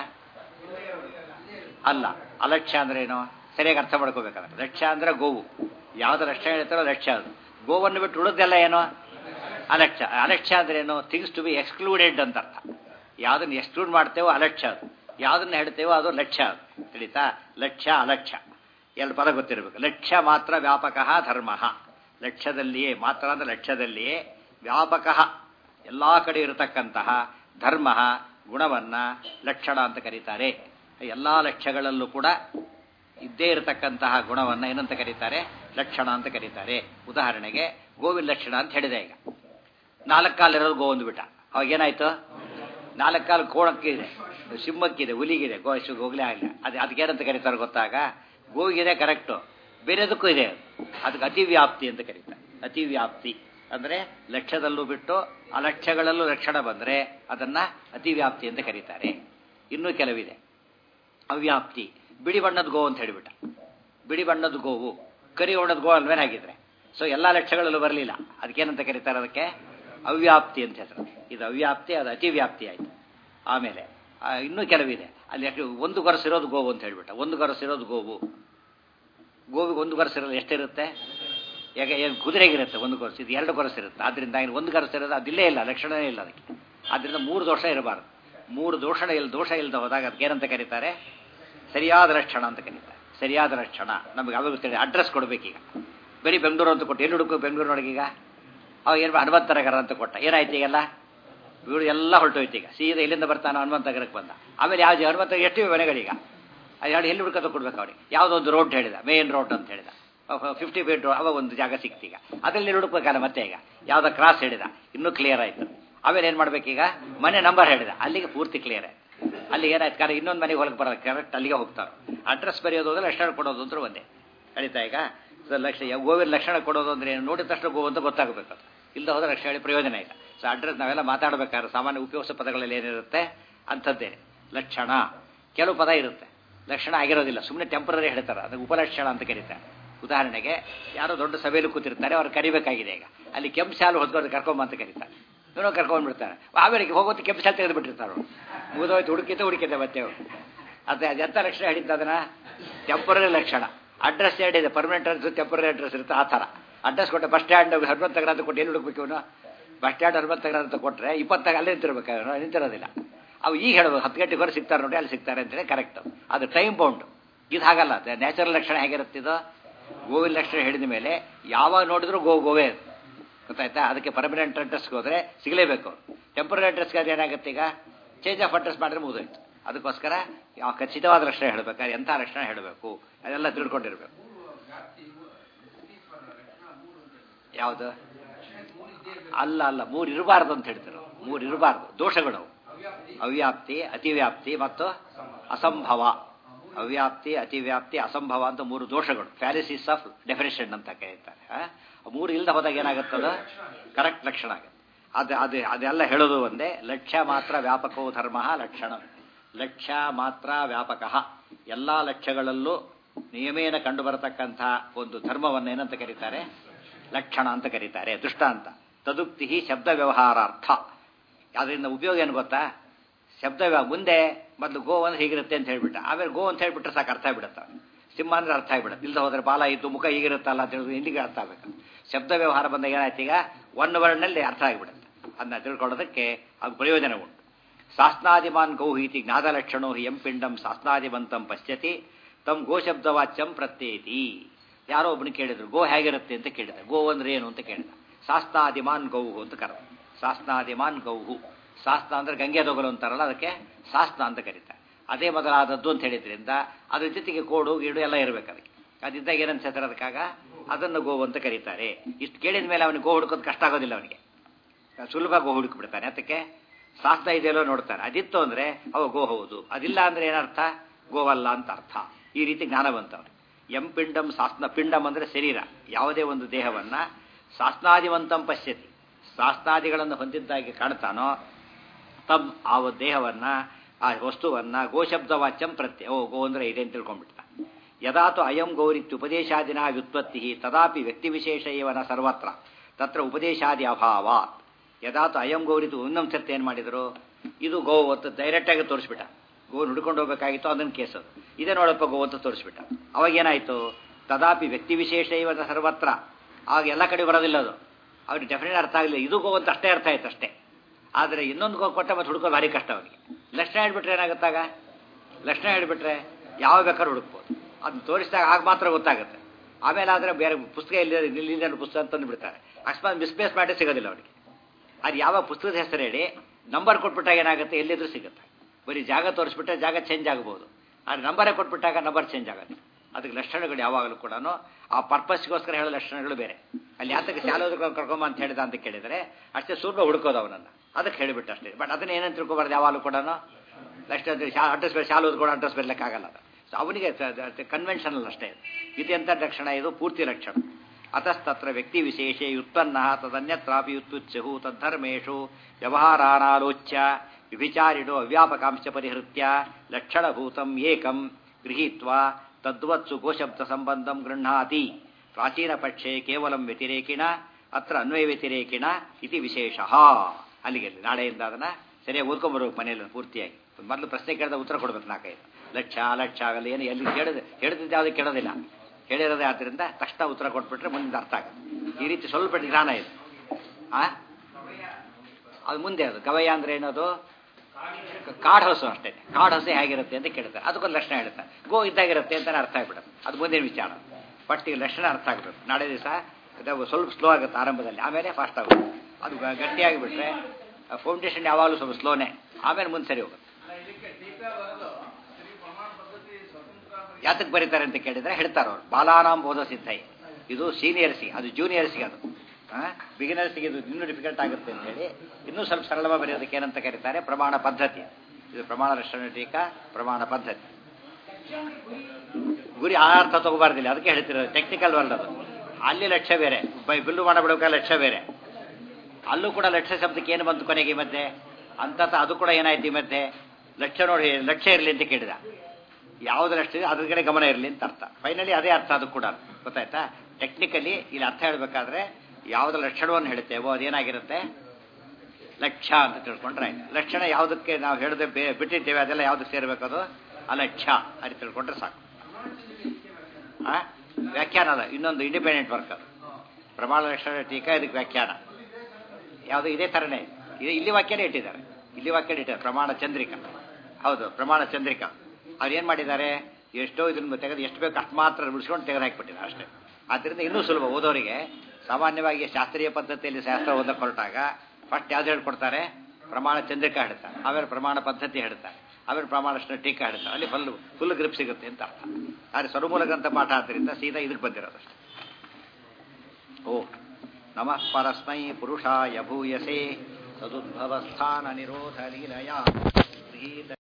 ಅಲ್ಲ ಅಲಕ್ಷ್ಯ ಅಂದ್ರೇನು ಸರಿಯಾಗಿ ಅರ್ಥ ಮಾಡ್ಕೋಬೇಕಾದ್ರೆ ಲಕ್ಷ್ಯ ಅಂದ್ರೆ ಗೋವು ಯಾವ್ದು ಲಕ್ಷ್ಯ ಹೇಳ್ತಾರೋ ಲಕ್ಷ್ಯ ಅದು ಗೋವನ್ನು ಬಿಟ್ಟು ಉಳಿದೆಲ್ಲ ಏನು ಅಲಕ್ಷ್ಯ ಅಲಕ್ಷ್ಯ ಅಂದ್ರೆ ಏನು ಥಿಂಗ್ಸ್ ಟು ಬಿ ಎಕ್ಸ್ಕ್ಲೂಡೆಡ್ ಅಂತ ಅರ್ಥ ಯಾವ್ದನ್ನ ಎಕ್ಸ್ಕ್ಲೂಡ್ ಮಾಡ್ತೇವೋ ಅಲಕ್ಷ್ಯ ಅದು ಯಾವ್ದನ್ನ ಹೇಳ್ತೇವೋ ಅದು ಲಕ್ಷ್ಯ ಅದು ತಿಳಿತಾ ಲಕ್ಷ್ಯ ಅಲಕ್ಷ್ಯ ಎರಡು ಪದ ಗೊತ್ತಿರಬೇಕು ಲಕ್ಷ್ಯ ಮಾತ್ರ ವ್ಯಾಪಕ ಧರ್ಮ ಲಕ್ಷ್ಯದಲ್ಲಿಯೇ ಮಾತ್ರ ಅಂದ್ರೆ ಲಕ್ಷ್ಯದಲ್ಲಿಯೇ ವ್ಯಾಪಕ ಎಲ್ಲ ಕಡೆ ಇರತಕ್ಕಂತಹ ಧರ್ಮ ಗುಣವನ್ನ ಲಕ್ಷಣ ಅಂತ ಕರೀತಾರೆ ಎಲ್ಲ ಲಕ್ಷ್ಯಗಳಲ್ಲೂ ಕೂಡ ಇದ್ದೇ ಇರತಕ್ಕಂತಹ ಗುಣವನ್ನ ಏನಂತ ಕರೀತಾರೆ ಲಕ್ಷಣ ಅಂತ ಕರೀತಾರೆ ಉದಾಹರಣೆಗೆ ಗೋವಿನ ಲಕ್ಷಣ ಅಂತ ಹೇಳಿದೆ ಈಗ ನಾಲ್ಕು ಕಾಲಿರೋದು ಗೋ ಒಂದು ಬಿಟ್ಟ ಅವಾಗ ಏನಾಯ್ತು ನಾಲ್ಕು ಕಾಲು ಕೋಣಕ್ಕಿದೆ ಸಿಂಹಕ್ಕಿದೆ ಹುಲಿಗಿದೆ ಗೋ ಹೋಗ್ಲೇ ಆಗಲಿಲ್ಲ ಅದು ಅದಕ್ಕೇನಂತ ಕರೀತಾರೆ ಗೊತ್ತಾಗ ಗೋವಿಗಿದೆ ಕರೆಕ್ಟು ಬೇರೆದಕ್ಕೂ ಇದೆ ಅದಕ್ಕೆ ಅತಿವ್ಯಾಪ್ತಿ ಅಂತ ಕರೀತಾರೆ ಅತಿವ್ಯಾಪ್ತಿ ಅಂದ್ರೆ ಲಕ್ಷ್ಯದಲ್ಲೂ ಬಿಟ್ಟು ಅಲಕ್ಷ್ಯಗಳಲ್ಲೂ ಲಕ್ಷಣ ಬಂದ್ರೆ ಅದನ್ನ ಅತಿವ್ಯಾಪ್ತಿ ಅಂತ ಕರೀತಾರೆ ಇನ್ನೂ ಕೆಲವಿದೆ ಅವ್ಯಾಪ್ತಿ ಬಿಳಿ ಬಣ್ಣದ ಗೋ ಅಂತ ಹೇಳಿಬಿಟ್ಟ ಬಿಳಿ ಬಣ್ಣದ ಗೋವು ಕರಿ ಬಣ್ಣದ ಗೋ ಅಲ್ವೇನಾಗಿದ್ರೆ ಸೊ ಎಲ್ಲಾ ಲಕ್ಷ್ಯಗಳಲ್ಲೂ ಬರಲಿಲ್ಲ ಅದಕ್ಕೇನಂತ ಕರೀತಾರೆ ಅದಕ್ಕೆ ಅವ್ಯಾಪ್ತಿ ಅಂತ ಹೆಸರು ಇದು ಅವ್ಯಾಪ್ತಿ ಅದು ಅತಿವ್ಯಾಪ್ತಿ ಆಯ್ತು ಆಮೇಲೆ ಇನ್ನೂ ಕೆಲವಿದೆ ಅಲ್ಲಿ ಒಂದು ಗೊರಸಿರೋದು ಗೋವು ಅಂತ ಹೇಳ್ಬಿಟ್ಟ ಒಂದು ಗೊರಸಿರೋದು ಗೋವು ಗೋವಿಗೆ ಒಂದು ಗೊರಸಿರೋದು ಎಷ್ಟಿರುತ್ತೆ ಯಾಕೆ ಏನು ಕುದುರೆಗಿರುತ್ತೆ ಒಂದು ಗೊರಸು ಇದು ಎರಡು ಗೊರಸು ಇರುತ್ತೆ ಆದ್ರಿಂದ ಏನು ಒಂದು ಗೊರಸು ಇರೋದು ಅದಿಲ್ಲೇ ಇಲ್ಲ ಲಕ್ಷಣವೇ ಇಲ್ಲ ಅದಕ್ಕೆ ಆದ್ರಿಂದ ಮೂರು ದೋಷ ಇರಬಾರ್ದು ಮೂರು ದೋಷ ಇಲ್ಲ ದೋಷ ಇಲ್ಲದೆ ಹೋದಾಗ ಅದಕ್ಕೆ ಏನಂತ ಕರೀತಾರೆ ಸರಿಯಾದ ಲಕ್ಷಣ ಅಂತ ಕರೀತಾರೆ ಸರಿಯಾದ ಲಕ್ಷಣ ನಮಗೆ ಅವಾಗ ಗೊತ್ತಿದೆ ಅಡ್ರೆಸ್ ಕೊಡಬೇಕೀಗ ಬರೀ ಬೆಂಗಳೂರು ಅಂತ ಕೊಟ್ಟು ಎಲ್ಲಿ ಹುಡುಕು ಬೆಂಗಳೂರಿನೊಳಗೀಗ ಅವಾಗ ಏನು ಹನುಮಂತನಗರ ಅಂತ ಕೊಟ್ಟ ಏನಾಯ್ತು ಈಗೆಲ್ಲ ಇವರು ಎಲ್ಲ ಹೊರಟೋಯ್ತು ಈಗ ಸೀದಾ ಎಲ್ಲಿಂದ ಬರ್ತಾನೋ ಹನುಮಂತನಗರಕ್ಕೆ ಬಂದ ಆಮೇಲೆ ಯಾವ ಹನುಮಂತ ಎಷ್ಟು ಮನೆಗಳೀಗ ಅದು ಹೇಳಿ ಎಲ್ಲಿ ಹುಡುಕೋದು ಕೊಡ್ಬೇಕು ಅವ್ರಿಗೆ ಯಾವುದೋ ಒಂದು ರೋಡ್ ಹೇಳಿದ ಮೇನ್ ರೋಡ್ ಅಂತ ಹೇಳಿದ ಫಿಫ್ಟಿ ಫೀಟ್ ಅವಾಗ ಒಂದು ಜಾಗ ಸಿಕ್ತೀಗ ಅದರಲ್ಲಿ ಹುಡುಕ್ಬೇಕಲ್ಲ ಮತ್ತೆ ಈಗ ಯಾವುದೋ ಕ್ರಾಸ್ ಹೇಳಿದ ಇನ್ನೂ ಕ್ಲಿಯರ್ ಆಯ್ತು ಆಮೇಲೆ ಏನು ಮಾಡ್ಬೇಕೀಗ ಮನೆ ನಂಬರ್ ಹೇಳಿದ ಅಲ್ಲಿಗೆ ಪೂರ್ತಿ ಕ್ಲಿಯರ್ ಆಯ್ತು ಅಲ್ಲಿ ಏನಾಯ್ತು ಕಾರಣ ಇನ್ನೊಂದು ಮನೆಗೆ ಹೊಲಕ್ಕೆ ಬರೋದು ಕರೆಕ್ಟ್ ಅಲ್ಲಿಗೆ ಹೋಗ್ತಾರೆ ಅಡ್ರೆಸ್ ಬರೆಯೋದು ಅಂದ್ರೆ ಲಕ್ಷಣ ಕೊಡೋದು ಅಂದ್ರೆ ಒಂದೇ ಕಳೀತಾ ಈಗ ಲಕ್ಷ ಗೋವಿನ ಲಕ್ಷಣ ಕೊಡೋದು ಅಂದ್ರೆ ಏನು ನೋಡಿದ ತಕ್ಷಣ ಗೋ ಅಂತ ಗೊತ್ತಾಗಬೇಕು ಇಲ್ಲ ಹೋದ್ರೆ ಲಕ್ಷಣ ಹೇಳಿ ಪ್ರಯೋಜನ ಇಲ್ಲ ಸೊ ಅಡ್ರೆಸ್ ನಾವೆಲ್ಲ ಮಾತಾಡಬೇಕಾದ್ರೆ ಸಾಮಾನ್ಯ ಉಪಯೋಗಿಸೋ ಪದಗಳಲ್ಲಿ ಏನಿರುತ್ತೆ ಅಂಥದ್ದೇ ಲಕ್ಷಣ ಕೆಲವು ಪದ ಇರುತ್ತೆ ಲಕ್ಷಣ ಆಗಿರೋದಿಲ್ಲ ಸುಮ್ಮನೆ ಟೆಂಪರರಿ ಹೇಳ್ತಾರೆ ಅದಕ್ಕೆ ಉಪಲಕ್ಷಣ ಅಂತ ಕರೀತಾರೆ ಉದಾಹರಣೆಗೆ ಯಾರೋ ದೊಡ್ಡ ಸಭೆಯಲ್ಲಿ ಕೂತಿರ್ತಾರೆ ಅವ್ರು ಕರಿಬೇಕಾಗಿದೆ ಈಗ ಅಲ್ಲಿ ಕೆಂಪು ಶಾಲು ಹೊತ್ಕೊಂಡು ಕರ್ಕೊಂಬ ಅಂತ ಕರೀತಾರೆ ಇವನೋ ಕರ್ಕೊಂಡ್ಬಿಡ್ತಾರೆ ಆಮೇಲೆ ಹೋಗೋದು ಕೆಂಪು ಶಾಲು ತೆಗೆದು ಬಿಟ್ಟಿರ್ತಾರೆ ಮುಗಿದೋಯ್ತು ಹುಡುಕಿತೆ ಹುಡುಕಿದೆ ಮತ್ತೆ ಅವರು ಅದೇ ಅದೆಂಥ ಲಕ್ಷಣ ಹೇಳಿದ್ದ ಅದನ್ನ ಟೆಂಪರರಿ ಲಕ್ಷಣ ಅಡ್ರೆಸ್ ಹೇಳಿದೆ ಪರ್ಮನೆಂಟ್ ಅಡ್ರೆಸ್ ಟೆಂಪರರಿ ಅಡ್ರೆಸ್ ಇರುತ್ತೆ ಆ ಥರ ಅಡ್ರೆಸ್ ಕೊಟ್ಟೆ ಬಸ್ ಸ್ಟ್ಯಾಂಡ್ ಹನುಮಂತ ತಗರ ಅಂತ ಕೊಟ್ಟು ಎಲ್ಲಿ ಹುಡುಕ್ಬೇಕು ಇವನು ಬಸ್ ಸ್ಟ್ಯಾಂಡ್ ಹನುಮಂತ ತಗರ ಅಂತ ಕೊಟ್ಟರೆ ಇಪ್ಪತ್ತಾಗ ಅಲ್ಲೇ ನಿಂತಿರ್ಬೇಕು ಅವನು ನಿಂತಿರೋದಿಲ್ಲ ಅವು ಈಗ ಹೇಳ್ಬೋದು ಹತ್ತು ಗಂಟೆಗೆ ಹೊರ ಸಿಗ್ತಾರೆ ನೋಡಿ ಅಲ್ಲಿ ಸಿಗ್ತಾರೆ ಅಂತೇಳಿ ಕರೆಕ್ಟ್ ಅದು ಟೈಮ್ ಬೌಂಡ್ ಇದು ಹಾಗಲ್ಲ ನ್ಯಾಚುರಲ್ ಲಕ್ಷಣ ಹೇಗಿರುತ್ತಿದೋ ಗೋವಿನ ಲಕ್ಷಣ ಹೇಳಿದ ಮೇಲೆ ಯಾವಾಗ ನೋಡಿದ್ರು ಗೋ ಗೋವೇ ಅದು ಗೊತ್ತಾಯ್ತಾ ಅದಕ್ಕೆ ಪರ್ಮನೆಂಟ್ ಅಡ್ರೆಸ್ಗೆ ಹೋದ್ರೆ ಸಿಗಲೇಬೇಕು ಟೆಂಪರರಿ ಅಡ್ರೆಸ್ಗೆ ಅದು ಏನಾಗುತ್ತೆ ಈಗ ಚೇಂಜ್ ಆಫ್ ಅಡ್ರೆಸ್ ಮಾಡಿದ್ರೆ ಮುಗಿದೋಯ್ತು ಅದಕ್ಕೋಸ್ಕರ ಯಾವ ಖಚಿತವಾದ ಲಕ್ಷಣ ಹೇಳಬೇಕಾದ್ರೆ ಎಂಥ ಲಕ್ಷಣ ಹೇಳಬೇಕು ಅದೆಲ್ಲ ತಿಳ್ಕೊಂಡಿರ್ಬೇಕು ಯಾವುದು ಅಲ್ಲ ಅಲ್ಲ ಮೂರು ಇರಬಾರ್ದು ಅಂತ ಹೇಳ್ತಾರೆ ಮೂರು ಇರಬಾರ್ದು ದೋಷಗಳು ಅವ್ಯಾಪ್ತಿ ಅತಿವ್ಯಾಪ್ತಿ ಮತ್ತು ಅಸಂಭವ ಅವ್ಯಾಪ್ತಿ ಅತಿವ್ಯಾಪ್ತಿ ಅಸಂಭವ ಅಂತ ಮೂರು ದೋಷಗಳು ಫ್ಯಾಲಿಸಿಸ್ ಆಫ್ ಡೆಫಿನೇಷನ್ ಅಂತ ಕರೀತಾರೆ ಮೂರು ಇಲ್ಲದ ಹೋದಾಗ ಏನಾಗುತ್ತದ ಕರೆಕ್ಟ್ ಲಕ್ಷಣ ಆಗುತ್ತೆ ಅದು ಅದು ಅದೆಲ್ಲ ಹೇಳೋದು ಒಂದೇ ಲಕ್ಷ್ಯ ಮಾತ್ರ ವ್ಯಾಪಕೋ ಧರ್ಮ ಲಕ್ಷಣ ಲಕ್ಷ್ಯ ಮಾತ್ರ ವ್ಯಾಪಕ ಎಲ್ಲ ಲಕ್ಷ್ಯಗಳಲ್ಲೂ ನಿಯಮೇನ ಕಂಡು ಬರತಕ್ಕಂಥ ಒಂದು ಧರ್ಮವನ್ನು ಏನಂತ ಕರೀತಾರೆ ಲಕ್ಷಣ ಅಂತ ಕರೀತಾರೆ ದೃಷ್ಟಾಂತ ತದುಕ್ತಿ ಶಬ್ದ ವ್ಯವಹಾರಾರ್ಥ ಅದರಿಂದ ಉಪಯೋಗ ಏನು ಗೊತ್ತಾ ಶಬ್ದ ಮುಂದೆ ಮೊದಲು ಗೋ ಅಂದ್ರೆ ಹೀಗಿರುತ್ತೆ ಅಂತ ಹೇಳ್ಬಿಟ್ಟ ಆಮೇಲೆ ಗೋ ಅಂತ ಹೇಳ್ಬಿಟ್ರೆ ಸಾಕು ಅರ್ಥ ಆಗ್ಬಿಡುತ್ತೆ ಸಿಂಹ ಅಂದ್ರೆ ಅರ್ಥ ಆಗ್ಬಿಡುತ್ತೆ ಇಲ್ದ ಹೋದ್ರೆ ಬಾಲ ಇದ್ದು ಮುಖ ಹೀಗಿರುತ್ತಲ್ಲ ಅಂತ ಹೇಳಿದ್ರೆ ಇಲ್ಲಿಗೆ ಅರ್ಥ ಆಗ್ಬೇಕು ಶಬ್ದ ವ್ಯವಹಾರ ಬಂದಾಗ ಏನಾಯ್ತು ಈಗ ಒನ್ ವರ್ಡ್ನಲ್ಲಿ ಅರ್ಥ ಆಗಿಬಿಡುತ್ತೆ ಅದನ್ನ ತಿಳ್ಕೊಳ್ಳೋದಕ್ಕೆ ಅದು ಪ್ರಯೋಜನ ಉಂಟು ಶಾಸ್ನಾದಿಮಾನ್ ಗೌಹೀತಿ ಜ್ಞಾದಲಕ್ಷಣೋ ಹಿ ಎಂ ಪಿಂಡಂ ಶಾಸ್ನಾದಿಮಂತಂ ಪಶ್ಯತಿ ತಮ್ಮ ಗೋಶಬ್ದವಾಚ್ಯಂ ಪ್ರತ್ಯೇತಿ ಯಾರೋ ಒಬ್ಬನು ಕೇಳಿದ್ರು ಗೋ ಹೇಗಿರುತ್ತೆ ಅಂತ ಕೇಳಿದ ಗೋ ಅಂದ್ರೆ ಏನು ಅಂತ ಕೇಳಿದ ಶಾಸ್ತಾದಿಮಾನ್ ಗೌಹು ಅಂತ ಕರೆದ ಶಾಸ್ತಾದಿಮಾನ್ ಗೌಹು ಶಾಸ್ತ ಅಂದ್ರೆ ಗಂಗೆ ತೊಗಲು ಅಂತಾರಲ್ಲ ಅದಕ್ಕೆ ಶಾಸ್ತ ಅಂತ ಕರೀತಾರೆ ಅದೇ ಮೊದಲಾದದ್ದು ಅಂತ ಹೇಳಿದ್ರಿಂದ ಅದ್ರ ಜೊತೆಗೆ ಕೋಡು ಗೀಡು ಎಲ್ಲ ಇರಬೇಕು ಅದಕ್ಕೆ ಅದಿದ್ದಾಗ ಏನಂತ ಹೇಳ್ತಾರೆ ಅದಕ್ಕಾಗ ಅದನ್ನು ಗೋವು ಅಂತ ಕರೀತಾರೆ ಇಷ್ಟು ಕೇಳಿದ ಮೇಲೆ ಅವನಿಗೆ ಗೋ ಹುಡ್ಕೋದು ಕಷ್ಟ ಆಗೋದಿಲ್ಲ ಅವನಿಗೆ ಸುಲಭ ಗೋ ಹುಡುಕ್ಬಿಡ್ತಾನೆ ಅದಕ್ಕೆ ಶಾಸ್ತ್ರ ಇದೆಯಲ್ಲೋ ನೋಡ್ತಾನೆ ಅದಿತ್ತು ಅಂದ್ರೆ ಅವ ಗೋ ಹೌದು ಅದಿಲ್ಲ ಅಂದ್ರೆ ಏನರ್ಥ ಗೋವಲ್ಲ ಅಂತ ಅರ್ಥ ಈ ರೀತಿ ಜ್ಞಾನ ಬಂತವ್ರು ಎಂ ಪಿಂಡಂ ಶಾಸ್ನ ಪಿಂಡಂ ಅಂದ್ರೆ ಶರೀರ ಯಾವುದೇ ಒಂದು ದೇಹವನ್ನ ಶಾಸ್ನಾದಿವಂತಂ ಪಶ್ಯತಿ ಶಾಸ್ನಾದಿಗಳನ್ನು ಹೊಂದಿದ್ದಾಗಿ ಕಾಣ್ತಾನೋ ತಮ್ ಆ ದೇಹವನ್ನ ಆ ವಸ್ತುವನ್ನ ಗೋಶಬ್ದವಾಚ್ಯಂ ಪ್ರತ್ಯಯ ಓ ಗೋ ಅಂದ್ರೆ ಇದೆ ಅಂತ ತಿಳ್ಕೊಂಡ್ಬಿಡ್ತ ಯದಾತು ಅಯಂ ಗೌರಿತ್ಯುಪದೇಶಾದಿನ ವ್ಯುತ್ಪತ್ತಿ ತದಾಪಿ ವ್ಯಕ್ತಿವಿಶೇಷ ಇವನ ಸರ್ವತ್ರ ತತ್ರ ಉಪದೇಶಾದಿ ಅಭಾವಾತ್ ಯದಾತು ಅಯಂ ಗೌರಿತು ಇನ್ನೊಂದು ಸರ್ತಿ ಏನು ಮಾಡಿದರು ಇದು ಗೋ ಅಂತ ಡೈರೆಕ್ಟಾಗಿ ತೋರಿಸ್ಬಿಟ್ಟ ಗೋ ಹುಡ್ಕೊಂಡು ಹೋಗಬೇಕಾಗಿತ್ತು ಅದನ್ನ ಕೇಸು ಇದೇ ನೋಡಪ್ಪ ಗೋ ಅಂತ ತೋರಿಸ್ಬಿಟ್ಟ ಅವಾಗ ಏನಾಯ್ತು ತದಾಪಿ ವ್ಯಕ್ತಿ ವಿಶೇಷ ಇವನ ಸರ್ವತ್ರ ಆಗ ಎಲ್ಲ ಕಡೆ ಬರೋದಿಲ್ಲ ಅದು ಅವ್ರಿಗೆ ಡೆಫಿನೆಟ್ ಅರ್ಥ ಆಗಲಿಲ್ಲ ಇದು ಗೋ ಅಂತ ಅಷ್ಟೇ ಅರ್ಥ ಆಯ್ತು ಅಷ್ಟೇ ಆದರೆ ಇನ್ನೊಂದು ಗೋ ಕೊಟ್ಟ ಮತ್ತೆ ಹುಡುಕೋದು ಭಾರಿ ಕಷ್ಟ ಅವನಿಗೆ ಲಕ್ಷಣ ಹೇಳ್ಬಿಟ್ರೆ ಏನಾಗುತ್ತಾಗ ಲಕ್ಷಣ ಹೇಳ್ಬಿಟ್ರೆ ಯಾವ ಬೇಕಾದ್ರೂ ಹುಡುಕ್ಬೋದು ಅದನ್ನ ತೋರಿಸಿದಾಗ ಆಗ ಮಾತ್ರ ಗೊತ್ತಾಗುತ್ತೆ ಆಮೇಲೆ ಆದರೆ ಬೇರೆ ಪುಸ್ತಕ ಇಲ್ಲಿ ಇಲ್ಲಿಂದ ಪುಸ್ತಕ ಅಂತಂದು ಬಿಡ್ತಾರೆ ಅಕಸ್ಮಾತ್ ಮಿಸ್ಪ್ಲೇಸ್ ಮಾಡಿ ಸಿಗೋದಿಲ್ಲ ಅವನಿಗೆ ಅದು ಯಾವ ಪುಸ್ತಕದ ಹೆಸರು ಹೇಳಿ ನಂಬರ್ ಕೊಟ್ಬಿಟ್ಟಾಗ ಏನಾಗುತ್ತೆ ಎಲ್ಲಿದ್ರೂ ಸಿಗುತ್ತೆ ಬರೀ ಜಾಗ ತೋರಿಸ್ಬಿಟ್ರೆ ಜಾಗ ಚೇಂಜ್ ಆಗ್ಬೋದು ಆದರೆ ನಂಬರೇ ಕೊಟ್ಬಿಟ್ಟಾಗ ನಂಬರ್ ಚೇಂಜ್ ಆಗುತ್ತೆ ಅದಕ್ಕೆ ಲಕ್ಷಣಗಳು ಯಾವಾಗಲೂ ಕೂಡ ಆ ಪರ್ಪಸ್ಗೋಸ್ಕರ ಹೇಳೋ ಲಕ್ಷಣಗಳು ಬೇರೆ ಅಲ್ಲಿ ಯಾತಕ್ಕೆ ಶಾಲೋದಕ್ಕೆ ಕರ್ಕೊಂಬ ಅಂತ ಹೇಳಿದ ಅಂತ ಕೇಳಿದರೆ ಅಷ್ಟೇ ಸುಲಭ ಹುಡುಕೋದು ಅವನನ್ನು ಅದಕ್ಕೆ ಹೇಳಿಬಿಟ್ಟು ಅಷ್ಟೇ ಬಟ್ ಅದನ್ನ ಏನಂತ ತಿಳ್ಕೊಬಾರ್ದು ಯಾವಾಗಲೂ ಕೂಡ ಲಕ್ಷಣ ಅಡ್ರೆಸ್ ಬೇರೆ ಶಾಲೆ ಓದ್ಕೊಂಡು ಅಡ್ರೆಸ್ ಬರ್ಲಿಕ್ಕಾಗಲ್ಲ ಅದು ಸೊ ಅವನಿಗೆ ಕನ್ವೆನ್ಷನಲ್ ಅಷ್ಟೇ ಇದು ಎಂಥ ಲಕ್ಷಣ ಇದು ಪೂರ್ತಿ ಲಕ್ಷಣ ಅತಸ್ತತ್ರ ವ್ಯಕ್ತಿ ವಿಶೇಷೇ ಉತ್ಪನ್ನ ತದನ್ಯತ್ರಾಪಿ ಉತ್ಪುತ್ಸ್ಯು ತದ್ಧರ್ಮೇಶು ವ್ಯವಹಾರಾನಾಲೋಚ್ಯ ವಿಭಿಚಾರಿಣೋ ಅವ್ಯಾಪಕಾಂಶ ಪರಿಹೃತ್ಯ ಲಕ್ಷಣಭೂತಂ ಏಕಂ ಗೃಹೀತ್ವಾ ತದ್ವತ್ಸು ಗೋಶಬ್ದ ಸಂಬಂಧಂ ಗೃಹ್ಣಾತಿ ಪ್ರಾಚೀನ ಪಕ್ಷೆ ಕೇವಲಂ ವ್ಯತಿರೇಕಿಣ ಅತ್ರ ಅನ್ವಯ ವ್ಯತಿರೇಕಿಣ ಇತಿ ವಿಶೇಷ ಅಲ್ಲಿಗೆ ನಾಳೆಯಿಂದ ಅದನ್ನ ಸರಿಯಾಗಿ ಓದ್ಕೊಂಡ್ಬರ್ಬೇಕು ಮನೆಯಲ್ಲಿ ಪೂರ್ತಿಯಾಗಿ ಮೊದಲು ಪ್ರಶ್ನೆ ಕೇಳಿದ ಉತ್ತರ ಕೊಡ್ಬೇಕು ನಾಲ್ಕೈದು ಲಕ್ಷ ಲಕ್ಷ ಆಗಲ್ಲ ಏನು ಎಲ್ಲಿ ಕೇಳಿದ ಹೇಳಿದ್ದು ಯಾವುದಕ್ಕೆ ಕೇಳೋದಿಲ್ಲ ಹೇಳಿರೋದೇ ಆದ್ದರಿಂದ ತಕ್ಷಣ ಉತ್ತರ ಕೊಟ್ಬಿಟ್ರೆ ಮುಂದೆ ಅರ್ಥ ಆಗುತ್ತೆ ಈ ರೀತಿ ಸ್ವಲ್ಪ ನಿಧಾನ ಇದೆ ಆ ಅದು ಮುಂದೆ ಅದು ಗವಯ ಅಂದ್ರೆ ಏನದು ಕಾಡ್ ಹಸು ಅಷ್ಟೇ ಕಾಡ್ ಹಸು ಹೇಗಿರುತ್ತೆ ಅಂತ ಕೇಳ್ತಾರೆ ಅದಕ್ಕೊಂದು ಲಕ್ಷಣ ಹೇಳುತ್ತೆ ಗೋ ಇದ್ದಾಗಿರುತ್ತೆ ಅಂತಾನೆ ಅರ್ಥ ಆಗ್ಬಿಡುತ್ತೆ ಅದು ಮುಂದಿನ ವಿಚಾರ ಬಟ್ ಈಗ ಲಕ್ಷಣ ಅರ್ಥ ಆಗ್ಬೇಕು ನಾಳೆ ದಿವಸ ಅದು ಸ್ವಲ್ಪ ಸ್ಲೋ ಆಗುತ್ತೆ ಆರಂಭದಲ್ಲಿ ಆಮೇಲೆ ಫಾಸ್ಟ್ ಆಗುತ್ತೆ ಅದು ಗಟ್ಟಿಯಾಗಿಬಿಟ್ರೆ ಫೌಂಡೇಶನ್ ಯಾವಾಗಲೂ ಸ್ವಲ್ಪ ಸ್ಲೋನೇ ಆಮೇಲೆ ಮುಂದೆ ಸರಿ ಹೋಗುತ್ತೆ ಯಾತಕ್ಕೆ ಬರೀತಾರೆ ಅಂತ ಕೇಳಿದ್ರೆ ಹೇಳ್ತಾರೆ ಅವ್ರು ಬಾಲಾರಾಮ್ ಬೋಧ ಸಿದ್ಧೈ ಇದು ಸೀನಿಯರ್ಸಿಗೆ ಅದು ಜೂನಿಯರ್ಸಿಗೆ ಅದು ಬಿಗಿನರ್ಸಿಗೆ ಇದು ಇನ್ನೂ ಡಿಫಿಕಲ್ಟ್ ಆಗುತ್ತೆ ಅಂತ ಹೇಳಿ ಇನ್ನೂ ಸ್ವಲ್ಪ ಸರಳವಾಗಿ ಬರೆಯೋದಕ್ಕೆ ಏನಂತ ಕರೀತಾರೆ ಪ್ರಮಾಣ ಪದ್ಧತಿ ಇದು ಪ್ರಮಾಣ ರಕ್ಷಣೆ ಟೀಕಾ ಪ್ರಮಾಣ ಪದ್ಧತಿ ಗುರಿ ಆ ಅರ್ಥ ತಗೋಬಾರ್ದಿಲ್ಲ ಅದಕ್ಕೆ ಹೇಳ್ತಿರೋದು ಟೆಕ್ನಿಕಲ್ ವರ್ಲ್ಡ್ ಅದು ಅಲ್ಲಿ ಲಕ್ಷ್ಯ ಬೇರೆ ಬೈ ಬಿಲ್ಲು ಮಾಡಬಿಡಬೇಕಾದ್ರೆ ಲಕ್ಷ್ಯ ಬೇರೆ ಅಲ್ಲೂ ಕೂಡ ಲಕ್ಷ್ಯ ಶಬ್ದಕ್ಕೆ ಏನು ಬಂತು ಕೊನೆಗೆ ಈ ಮಧ್ಯೆ ಅಂತ ಅದು ಕೂಡ ಏನಾಯ್ತು ಈ ಮಧ್ಯೆ ಲಕ್ಷ್ಯ ನೋಡಿ ಲಕ್ಷ್ಯ ಇರಲಿ ಅಂತ ಕೇಳಿದ ಯಾವ್ದು ಲಕ್ಷ್ಯ ಇದೆ ಅದ್ರ ಕಡೆ ಗಮನ ಇರಲಿ ಅಂತ ಅರ್ಥ ಫೈನಲಿ ಅದೇ ಅರ್ಥ ಅದು ಕೂಡ ಗೊತ್ತಾಯ್ತಾ ಟೆಕ್ನಿಕಲಿ ಇಲ್ಲಿ ಅರ್ಥ ಹೇಳಬೇಕಾದ್ರೆ ಯಾವ್ದು ಲಕ್ಷಣವನ್ನು ಹೇಳ್ತೇವೋ ಅದೇನಾಗಿರುತ್ತೆ ಲಕ್ಷ್ಯ ಅಂತ ತಿಳ್ಕೊಂಡ್ರೆ ಆಯ್ತು ಲಕ್ಷಣ ಯಾವುದಕ್ಕೆ ನಾವು ಹೇಳದೆ ಬಿಟ್ಟಿದ್ದೇವೆ ಅದೆಲ್ಲ ಯಾವ್ದಕ್ಕೆ ಸೇರ್ಬೇಕದು ಅಲಕ್ಷ್ಯ ಅದು ತಿಳ್ಕೊಂಡ್ರೆ ಸಾಕು ಆ ವ್ಯಾಖ್ಯಾನ ಅದ ಇನ್ನೊಂದು ಇಂಡಿಪೆಂಡೆಂಟ್ ವರ್ಕ್ ಅದು ಪ್ರಮಾಣ ಲಕ್ಷಣ ಟೀಕಾ ಇದಕ್ಕೆ ವ್ಯಾಖ್ಯಾನ ಯಾವುದು ಇದೇ ಥರನೇ ಇದೆ ಇಲ್ಲಿ ವಾಕ್ಯನೇ ಇಟ್ಟಿದ್ದಾರೆ ಇಲ್ಲಿ ವಾಕ್ಯನೇ ಇಟ್ಟಿದ್ದಾರೆ ಪ್ರಮಾಣ ಚಂದ್ರಿಕಾ ಹೌದು ಪ್ರಮಾಣ ಚಂದ್ರಿಕಾ ಅವ್ರು ಏನು ಮಾಡಿದ್ದಾರೆ ಎಷ್ಟೋ ಇದನ್ನು ತೆಗೆದು ಎಷ್ಟು ಬೇಕು ಅಷ್ಟು ಮಾತ್ರ ಬಿಡಿಸ್ಕೊಂಡು ತೆಗೆದು ಹಾಕಿಬಿಟ್ಟಿದ್ದಾರೆ ಅಷ್ಟೇ ಆದ್ದರಿಂದ ಇನ್ನೂ ಸುಲಭ ಓದೋರಿಗೆ ಸಾಮಾನ್ಯವಾಗಿ ಶಾಸ್ತ್ರೀಯ ಪದ್ಧತಿಯಲ್ಲಿ ಶಾಸ್ತ್ರ ಓದಕ್ಕೆ ಹೊರಟಾಗ ಫಸ್ಟ್ ಯಾವ್ದು ಹೇಳ್ಕೊಡ್ತಾರೆ ಪ್ರಮಾಣ ಚಂದ್ರಿಕಾ ಹೇಳ್ತಾರೆ ಆಮೇಲೆ ಪ್ರಮಾಣ ಪದ್ಧತಿ ಹೇಳ್ತಾರೆ ಆಮೇಲೆ ಪ್ರಮಾಣ ಟೀಕಾ ಹೇಳ್ತಾರೆ ಅಲ್ಲಿ ಫುಲ್ ಫುಲ್ ಗ್ರಿಪ್ ಸಿಗುತ್ತೆ ಅಂತ ಅರ್ಥ ಆದರೆ ಸ್ವರಮೂಲ ಗ್ರಂಥ ಪಾಠ ಆದ್ದರಿಂದ ಸೀದಾ ಇದಕ್ಕೆ ಬಂದಿರೋದಷ್ಟೇ ಓ ನಮಃ ಪರಸ್ಮೈ ಪುರುಷಾಯ ಭೂಯಸೆ ಸದುದ್ಭವ ಸ್ಥಾನ ನಿರೋಧ ಲೀಲಯ